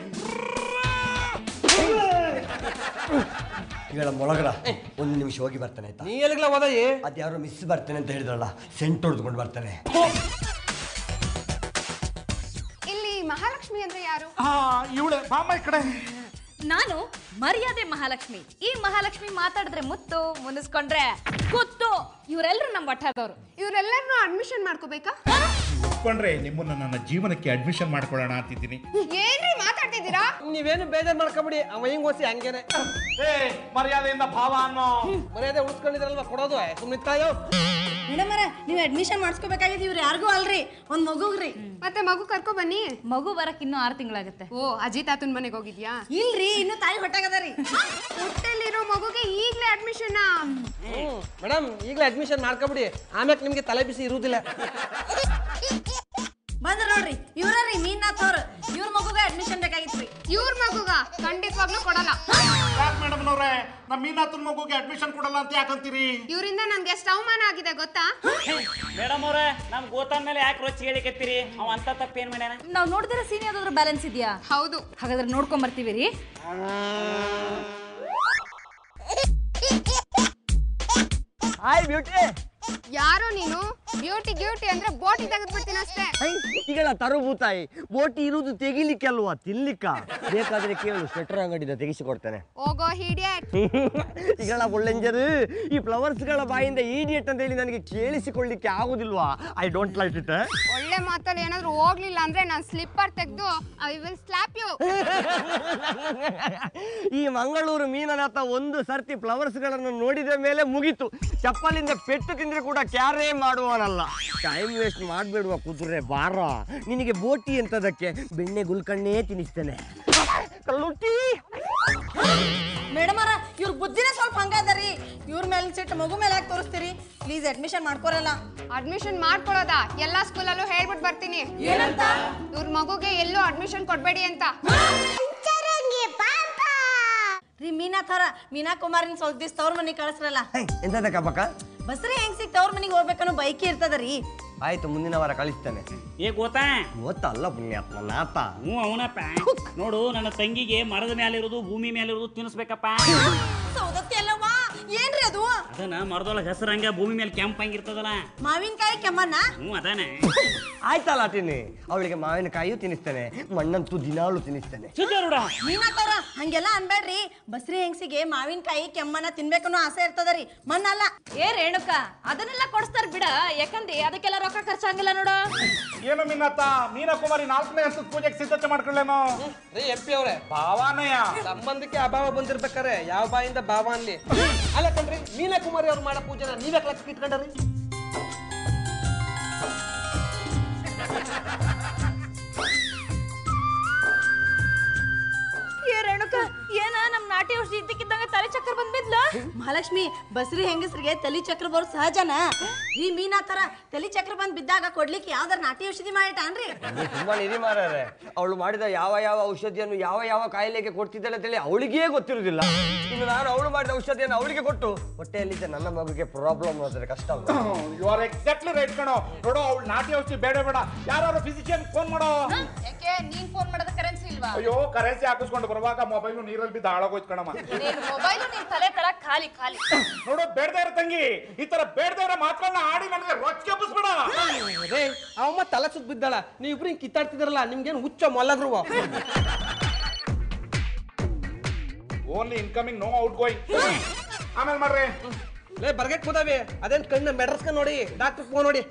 ಈಗಳ ಮೊಳಗರ ಒಂದು ನಿಮಿಷ ಹೋಗಿ ಬರ್ತಾನೆ ಆಯ್ತಾ ನೀ ಎಲ್ಲಿಗ್ಲ ಹೋದಯ್ಯ ಅದ್ಯಾರೋ ಮಿಸ್ ಬರ್ತಾನೆ ಅಂತ ಹೇಳಿದ್ರಲ್ಲ ಸೆಂಟ್ ಹೊಡೆದುಕೊಂಡು ಬರ್ತಾನೆ ಇಲ್ಲಿ ಮಹಾಲಕ್ಷ್ಮಿ ಅಂದ್ರೆ ಯಾರು ಹಾ ಇವಳೆ ಬಾಮ್ಮ ಈ ಕಡೆ ನಾನು ಮರ್ಯಾದೆ ಮಹಾಲಕ್ಷ್ಮಿ ಈ ಮಹಾಲಕ್ಷ್ಮಿ ಮಾತಾಡಿದ್ರೆ ಮುತ್ತು ಮುನಿಸ್ಕೊಂಡ್ರೆ ಕುತ್ತು ಇವರೆಲ್ಲರೂ ನಮ್ಮ ವಠಾರದವ್ರು ಇವರೆಲ್ಲರನ್ನೂ ಅಡ್ಮಿಷನ್ ಮಾಡ್ಕೋಬೇಕಾ ಒಪ್ಕೊಂಡ್ರೆ ನಿಮ್ಮನ್ನ ನನ್ನ ಜೀವನಕ್ಕೆ ಅಡ್ಮಿಷನ್ ಮಾಡ್ಕೊಳ್ಳೋಣ ಅಂತಿದ್ದೀನಿ ಏನ್ರಿ ಮಾತಾಡ್ತಿದ್ದೀರಾ ನೀವೇನು ಬೇಜಾರ್ ಮಾಡ್ಕೊಬಿಡಿ ಅವ ಹಿಂಗ್ ಓಸಿ ಹಂಗೇನೆ ಏ ಮರ್ಯಾದೆಯಿಂದ ಭಾವ ಅನ್ನೋ ಮರ್ಯಾದೆ ಉಳಿಸ್ಕೊಂಡಿದ್ರಲ್ವಾ ಕೊಡೋದು ಸುಮ್ಮನಿತ್ತಾಯೋ ಮೇಡಮರ ನೀವು ಅಡ್ಮಿಷನ್ ಮಾಡಿಸ್ಕೋಬೇಕಾಗಿದ್ದು ಇವ್ರು ಯಾರಿಗೂ ಅಲ್ರಿ ಒಂದ್ ಮಗುಗ್ರಿ ಮತ್ತೆ ಮಗು ಕರ್ಕೊ ಬನ್ನಿ ಮಗು ಬರಕ್ ಇನ್ನೂ ಆರು ತಿಂಗಳಾಗುತ್ತೆ ಓ ಅಜಿತ್ ತಾತನ್ ಮನೆಗೆ ಹೋಗಿದ್ಯಾ ಇಲ್ರಿ ಇನ್ನು ತಾಯಿ ಹೊಟ್ಟಾಗದರಿ ಹೊಟ್ಟೆಲಿರೋ ಮಗುಗೆ ಈಗ್ಲೇ ಅಡ್ಮಿಷನ್ ಮೇಡಮ್ ಈಗಲೇ ಅಡ್ಮಿಷನ್ ಮಾಡ್ಕೊಬಿಡಿ ಆಮ್ಯಾಕ್ ನಿಮ್ಗೆ ತಲೆ ಬಿಸಿ ಇರುವುದಿಲ್ಲ ಬಂದ್ರ ನೋಡ್ರಿ ಇವ್ರಿ ಮೀನಾಥ್ ಅವ್ರ ಇವ್ರ ಮಗುಗೆ ಅಡ್ಮಿಷನ್ ಬೇಕಾಗಿತ್ರಿ ಇವ್ರ ಮಗುಗ ಖಂಡಿತವಾಗ್ಲೂ ಕೊಡಲ್ಲ ಯಾಕೆ ಮೇಡಮ್ನವ್ರೆ ನಮ್ಮ ಮೀನಾಥನ್ ಮಗುಗೆ ಅಡ್ಮಿಷನ್ ಕೊಡಲ್ಲ ಅಂತ ಯಾಕಂತೀರಿ ಇವರಿಂದ ನನ್ಗೆ ಎಷ್ಟು ಅವಮಾನ ಆಗಿದೆ ಗೊತ್ತಾ ಮೇಡಮ್ ಅವ್ರ ನಮ್ ಗೋತಾನ್ ಮೇಲೆ ಯಾಕೆ ರೊಚ್ಚಿ ಹೇಳಿಕತ್ತೀರಿ ಅವ ಅಂತ ತಪ್ಪೇನ್ ಮಾಡ್ಯಾನ ನಾವು ನೋಡಿದ್ರೆ ಸೀನ್ ಯಾವ್ದಾದ್ರು ಬ್ಯಾಲೆನ್ಸ್ ಇದೆಯಾ ಹೌದು ಹಾಗಾದ್ರೆ ನೋಡ್ಕೊಂಡ್ ಬರ್ತೀವಿ ರೀ ಹಾಯ್ ಬ್ಯೂಟಿ ಯಾರೋ ನೀನು ಬ್ಯೂಟಿ ಗ್ಯೂಟಿ ಅಂದ್ರೆ ಬೋಟಿ ತೆಗೆದ್ಬಿಡ್ತೀನಿ ಅಷ್ಟೇ ಈಗಳ ತರುಭೂತಾಯಿ ಬೋಟಿ ಇರುವುದು ತೆಗಿಲಿಕ್ಕೆ ಅಲ್ವಾ ತಿನ್ಲಿಕ್ಕ ಬೇಕಾದ್ರೆ ಕೇಳು ಸ್ವೆಟರ್ ಅಂಗಡಿದ ತೆಗಿಸಿಕೊಡ್ತೇನೆ ಹೋಗೋ ಹಿಡಿಯಟ್ ಈಗಳ ಒಳ್ಳೆಂಜರು ಈ ಫ್ಲವರ್ಸ್ಗಳ ಬಾಯಿಂದ ಈಡಿಯಟ್ ಅಂತ ಹೇಳಿ ನನಗೆ ಕೇಳಿಸಿಕೊಳ್ಳಿಕ್ಕೆ ಆಗುದಿಲ್ವಾ ಐ ಡೋಂಟ್ ಲೈಕ್ ಇಟ್ ಒಳ್ಳೆ ಮಾತಲ್ಲಿ ಏನಾದ್ರು ಹೋಗ್ಲಿಲ್ಲ ಅಂದ್ರೆ ನಾನು ಸ್ಲಿಪ್ಪರ್ ತೆಗೆದು ಐ ವಿಲ್ ಸ್ಲಾಪ್ ಯು ಈ ಮಂಗಳೂರು ಮೀನನಾಥ ಒಂದು ಸರ್ತಿ ಫ್ಲವರ್ಸ್ಗಳನ್ನು ನೋಡಿದ ಮೇಲೆ ಮುಗೀತು ಚಪ್ಪಲಿಂದ ಪೆಟ್ಟು ತಿಂದ್ರೆ ಕೂಡ ಕ್ಯಾರೇ ಮಾಡುವವನಲ್ಲ ಟೈಮ್ ವೇಸ್ಟ್ ಮಾಡಬೇಡುವ ಕುದುರೆ ಬಾರ ನಿನಗೆ ಬೋಟಿ ಎಂತದಕ್ಕೆ ಬೆಣ್ಣೆ ಗುಲ್ಕಣ್ಣೇ ತಿನ್ನಿಸ್ತೇನೆ ಕಲ್ಲುಟ್ಟಿ ಮೇಡಮರ ಇವ್ರ ಬುದ್ಧಿನೇ ಸ್ವಲ್ಪ ಹಂಗದರಿ ಇವ್ರ ಮೇಲೆ ಸಿಟ್ಟು ಮಗು ಮೇಲೆ ಯಾಕೆ ತೋರಿಸ್ತೀರಿ ಪ್ಲೀಸ್ ಅಡ್ಮಿಷನ್ ಮಾಡ್ಕೊರಲ್ಲ ಅಡ್ಮಿಷನ್ ಮಾಡ್ಕೊಳ್ಳೋದಾ ಎಲ್ಲಾ ಸ್ಕೂಲಲ್ಲೂ ಹೇಳ್ಬಿಟ್ಟು ಬರ್ತೀನಿ ಏನಂತ ಇವ್ರ ಮಗುಗೆ ಎಲ್ಲೂ ಅಡ್ಮಿಷನ್ ಕೊಡ್ಬೇಡಿ ಅಂತ ರೀ ಮೀನಾಥ್ ಅವ್ರ ಮೀನಾ ಕುಮಾರಿನ ಸ್ವಲ್ಪ ದಿವ್ಸ ತವ್ರ ಮನೆಗೆ ಕಳಿಸ್ರಲ್ಲ ಎಂತದಕ್ಕ ಪಕ್ಕ ಬಸ್ರಿ ಹೆಂಗ್ ಸಿಕ್ ತವ್ರ ಮನೆಗೆ ಹೋಗ್ಬೇಕನ್ನೋ ಬೈಕಿ ಇರ್ತದರಿ ಆಯ್ತು ಮುಂದಿನ ವಾರ ಕಳಿಸ್ತೇನೆ ಏ ಗೋತಾ ಗೊತ್ತಲ್ಲ ಪುಣ್ಯಾತ್ಮ ನಾಥ ಹ್ಞೂ ಅವನಪ್ಪ ನೋಡು ನನ್ನ ತಂಗಿಗೆ ಮರದ ಮೇಲೆ ಇರೋದು ಭೂಮಿ ಮೇಲೆ ಇರೋದು ತಿನ್ನಿಸ್ಬೇಕಪ್ಪ ಸೌದತ್ತಿ ಅಲ್ಲವಾ ಏನ್ರಿ ಅದು ಅದನ್ನ ಮರದೊಳಗೆ ಹೆಸರು ಹಂಗ ಭೂಮಿ ಮೇಲೆ ಕೆಂಪ್ ಹಂಗಿರ್ತದಲ್ಲ ಮಾವಿನಕಾಯಿ ಕೆಮ್ಮನ್ನ ಹ್ಞೂ ಅದಾನೆ ಆಯ್ತಲ್ಲ ತಿನ್ನಿ ಅವಳಿಗೆ ಮಾವಿನಕಾಯಿಯೂ ತಿನ್ನಿಸ್ತೇನೆ ಮಣ್ಣಂತೂ ದಿನಾಲು ತಿನ್ನಿಸ್ತೇನೆ ಸುದ್ದಾರುಡ ಮೀನಾಥ್ ಅವ್ರ ಹಂಗೆಲ್ಲ ಅನ್ಬೇಡ್ರಿ ಬಸ್ರಿ ಹೆಂಗ್ಸಿಗೆ ಮಾವಿನಕಾಯಿ ಕೆಮ್ಮನ್ನ ತಿನ್ಬೇಕನ್ನೋ ಆಸೆ ಇರ್ತದರಿ ಮಣ್ಣಲ್ಲ ಏ ರೇಣುಕ ಅದನ್ನೆಲ್ಲ ಕೊಡಿಸ್ತಾರ ಬಿಡ ಯಾಕಂದ್ರೆ ಅದಕ್ಕೆಲ್ಲ ರೊಕ್ಕ ಖರ್ಚಾಗಿಲ್ಲ ನೋಡು ಏನು ಮೀನಾಥ ಮೀನಕುಮಾರಿ ನಾಲ್ಕನೇ ಹಂತದ ಪೂಜೆಗೆ ಸಿದ್ಧತೆ ಮಾಡ್ಕೊಳ್ಳೇನು ರೀ ಎಂ ಪಿ ಅವರೇ ಭಾವಾನಯ್ಯ ಸಂಬಂಧಕ್ಕೆ ಅಭಾವ ಬಂದಿರ್ಬೇಕಾರೆ ಯಾವ ಬಾಯಿಂದ ಭಾವ ಅನ್ಲಿ ಅಲ್ಲ ಕಣ್ರಿ ಮೀನಾ ಕುಮಾರಿ ಅವ್ರು ಮಾಡೋ ಪೂಜೆನ ನೀವೇ ಲೆಕ್ಕ ಇಟ್ಕೊಂಡ್ರಿ ಏ ರೇಣುಕ ಏನ ನಮ್ ನಾಟಿ ಔಷಧಿ ಇದ್ದಕ್ಕಿದ್ದಂಗ ತಲೆ ಚಕ್ಕರ್ ಬಂದ್ಬಿದ್ಲ ಮಹಾಲಕ್ಷ್ಮಿ ಬಸ್ರಿ ಹೆಂಗಸ್ರಿಗೆ ತಲಿ ಚಕ್ರ ಬರೋ ಸಹಜನ ಈ ಮೀನಾಥರ ತಲಿ ಚಕ್ರ ಬಂದ್ ಬಿದ್ದಾಗ ಕೊಡ್ಲಿಕ್ಕೆ ಯಾವ್ದಾರ ನಾಟಿ ಔಷಧಿ ಮಾಡಿಟ್ಟಾನ್ರಿ ನೀವು ತುಂಬಾ ನಿಧಿ ಮಾರಾರೆ ಅವಳು ಮಾಡಿದ ಯಾವ ಯಾವ ಔಷಧಿಯನ್ನು ಯಾವ ಯಾವ ಕಾಯಿಲೆಗೆ ಕೊಡ್ತಿದ್ದಾಳೆ ಅಂತೇಳಿ ಅವಳಿಗೇ ಗೊತ್ತಿರುವುದಿಲ್ಲ ಇನ್ನು ನಾನು ಅವಳು ಮಾಡಿದ ಔಷಧಿಯನ್ನು ಅವಳಿಗೆ ಕೊಟ್ಟು ಹೊಟ್ಟೆಯಲ್ಲಿದ್ದ ನನ್ನ ಮಗುಗೆ ಪ್ರಾಬ್ಲಮ್ ಆದರೆ ಕಷ್ಟ ಅಲ್ವಾ? ಯು ಆರ್ ಎಕ್ಸಾಕ್ಟ್ಲಿ ರೈಟ್ ಕಣೋ ನೋಡೋ ಅವಳು ನಾಟಿ ಔಷಧಿ ಬೇಡ ಬೇಡ ಯಾರು ಫಿಸಿಷಿಯನ್ ಫೋನ್ ಮಾಡೋ ಯಾಕೆ ನೀನ್ ಫೋನ್ ಮಾಡೋದ ಕರೆನ್ಸಿ ಇಲ್ವಾ ಅಯ್ಯೋ ಕರೆನ್ಸಿ ಹಾಕಿಸ್ಕೊಂಡು ಬರುವಾಗ ಮೊಬೈಲು ನೀರಲ್ಲಿ ಬಿದ್ದು ಹಾಳಾಗೋಯ್ತು ಕಣಮ್ಮ ನೀನ್ ಮೊಬೈಲ್ ನಿನ್ ತಲೆ ತಳ ಖಾಲಿ ಖಾಲಿ ನೋಡು ಬೇಡದೇ ಇರೋ ತಂಗಿ ಈ ತರ ಬೇಡದೇ ಇರೋ ಮಾತುಗಳನ್ನ ಆಡಿ ನನಗೆ ರೊಚ್ಕೆಬ್ಬಿಸ್ಬೇಡ ರೇ ಅವಮ್ಮ ತಲೆ ಸುತ್ತ ಬಿದ್ದಾಳ ನೀವಿಬ್ರು ಹಿಂಗ್ ಕಿತ್ತಾಡ್ತಿದ್ರಲ್ಲ ನಿಮ್ಗೇನು ಹುಚ್ಚ ಮೊಲ್ಲಗ್ರು only incoming no outgoing ಆಮೇಲೆ ಮಾಡ್ರಿ ಲೇ ಬರ್ಗೆಟ್ ಕೂದಾವೆ ಅದೇನ್ ಕಣ್ಣು ಮೆಡ್ರಸ್ಕ ನೋಡಿ ಡಾಕ್ಟರ್ ಫೋನ್ ನೋಡಿ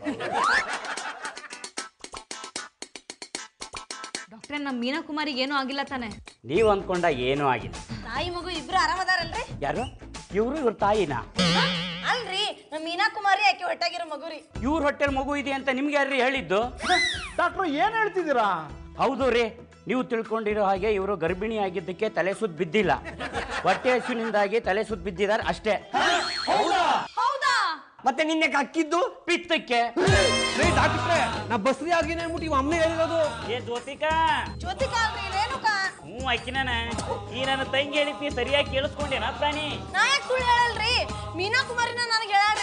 ಡಾಕ್ಟ್ರೆ ನಮ್ಮ ಮೀನಾ ಕುಮಾರಿಗೆ ಏನೂ ಆಗಿಲ್ಲ ತಾನೆ ನೀವು ಅಂದ್ಕೊಂಡ ಏನೂ ಆಗಿಲ್ಲ ತಾಯಿ ಮಗು ಇಬ್ರು ಆರಾಮದಾರಲ್ರಿ ಯಾರು ಇವರು ಇವ್ರ ತಾಯಿನ ಅಲ್ರಿ ನಮ್ಮ ಮೀನಾ ಕುಮಾರಿ ಆಕೆ ಹೊಟ್ಟಾಗಿರೋ ಮಗುರಿ ಇವ್ರ ಹೊಟ್ಟೆಲ್ ಮಗು ಇದೆ ಅಂತ ನಿಮ್ಗೆ ಯಾರ್ರಿ ಹೇಳಿದ್ದು ಡಾಕ್ಟ್ರು ಏನ್ ಹೇಳ್ತಿದ್ದೀರಾ ಹೌದು ರೀ ನೀವು ತಿಳ್ಕೊಂಡಿರೋ ಹಾಗೆ ಇವರು ಗರ್ಭಿಣಿ ಆಗಿದ್ದಕ್ಕೆ ತಲೆ ಸುತ್ತ ಬಿದ್ದಿಲ್ಲ ಹೊಟ್ಟೆ ಹಸುವಿನಿಂದಾಗಿ ತಲೆ ಸುತ್ತ ಬಿದ್ದಿದ್ದಾರೆ ಅಷ್ಟೇ ಹೌದಾ ಮತ್ತೆ ನಿನ್ನೆ ಕಕ್ಕಿದ್ದು ಪಿತ್ತಕ್ಕೆ ರೇ ಡಾಕ್ಟ್ರೆ ನಾ ಬಸ್ರಿ ಆಗಿನೇ ಅಂದ್ಬಿಟ್ಟು ಇವ್ ಅಮ್ಮನೇ ಹೇಳಿರೋದು ಏ ಜ್ಯೋತಿಕಾ ಜ್ಯೋತಿಕಾ ಅಲ್ರಿ ರೇಣುಕಾ ಹ್ಞೂ ಆಕಿನ ಈ ನನ್ನ ತಂಗಿ ಹೇಳಿದ್ನಿ ಸರಿಯಾಗಿ ಕೇಳಿಸ್ಕೊಂಡೇನ ಪ್ರಾಣಿ ನಾ ಯಾಕೆ ಸುಳ್ಳು ಹೇಳಲ್ರಿ ಮೀನಾ ಕುಮಾರಿನ ನನಗೆ ಹೇಳಾಳ್ರಿ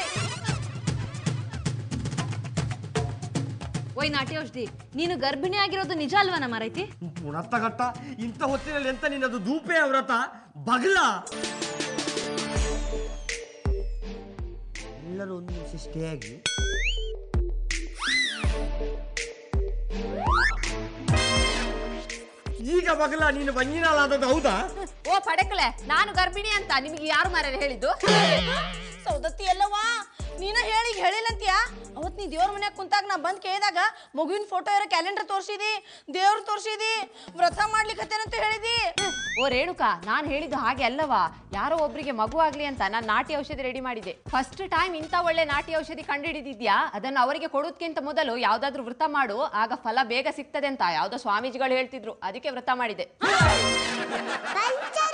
ಓಯ್ ನಾಟಿ ಔಷಧಿ ನೀನು ಗರ್ಭಿಣಿ ಆಗಿರೋದು ನಿಜ ಅಲ್ವಾ ನಮ್ಮ ರೈತಿ ಗುಣತ್ತಗಟ್ಟ ಇಂಥ ಹೊತ್ತಿನಲ್ಲಿ ಎಂತ ನಿನ್ನದು ದೂಪೆ ವ್ರತ ಬಗಲ ಎಲ್ಲರೂ ಒಂದು ನಿಮಿಷ ಸ್ಟೇ ಆಗಿ ಈಗ ಬಗಲ ನೀನು ಬಂಜಿನಾಲಾದದ್ದು ಹೌದಾ ಓ ಪಡಕಲೆ ನಾನು ಗರ್ಭಿಣಿ ಅಂತ ನಿಮಗೆ ಯಾರು ಮಾರ ಹೇಳಿದ್ದು ಸೌದತ್ತಿ ಎಲ್ಲವಾ ನೀನ ಹೇಳಿ ಈಗ ಹೇಳಿಲ್ಲಂತೀಯ ಅವತ್ ನೀ ದೇವ್ರ ಮನ್ಯಾಗ ಕುಂತಾಗ ನಾ ಬಂದ್ ಕೇಳಿದಾಗ ಮಗುವಿನ ಫೋಟೋ ಇರೋ ಕ್ಯಾಲೆಂಡರ್ ತೋರ್ಸಿದಿ ದೇವ್ರ ತೋರ್ಸಿದಿ ವ್ರತ ಮಾಡ್ಲಿಕ್ಕತ್ತೇನಂತ ಹೇಳಿದಿ ಓ ರೇಣುಕಾ ನಾನು ಹೇಳಿದ್ದು ಹಾಗೆ ಅಲ್ಲವಾ ಯಾರೋ ಒಬ್ರಿಗೆ ಮಗು ಆಗ್ಲಿ ಅಂತ ನಾನು ನಾಟಿ ಔಷಧಿ ರೆಡಿ ಮಾಡಿದೆ ಫಸ್ಟ್ ಟೈಮ್ ಇಂಥ ಒಳ್ಳೆ ನಾಟಿ ಔಷಧಿ ಕಂಡುಹಿಡಿದಿದ್ಯಾ ಅದನ್ನು ಅವರಿಗೆ ಕೊಡೋದಕ್ಕಿಂತ ಮೊದಲು ಯಾವ್ದಾದ್ರು ವ್ರತ ಮಾಡು ಆಗ ಫಲ ಬೇಗ ಸಿಗ್ತದೆ ಅಂತ ಯಾವ್ದೋ ಸ್ವಾಮೀಜಿಗಳು ಹೇಳ್ತಿದ್ರು ಅದಕ್ಕೆ ವ್ರತ ಮಾಡಿದೆ ಪಂಚ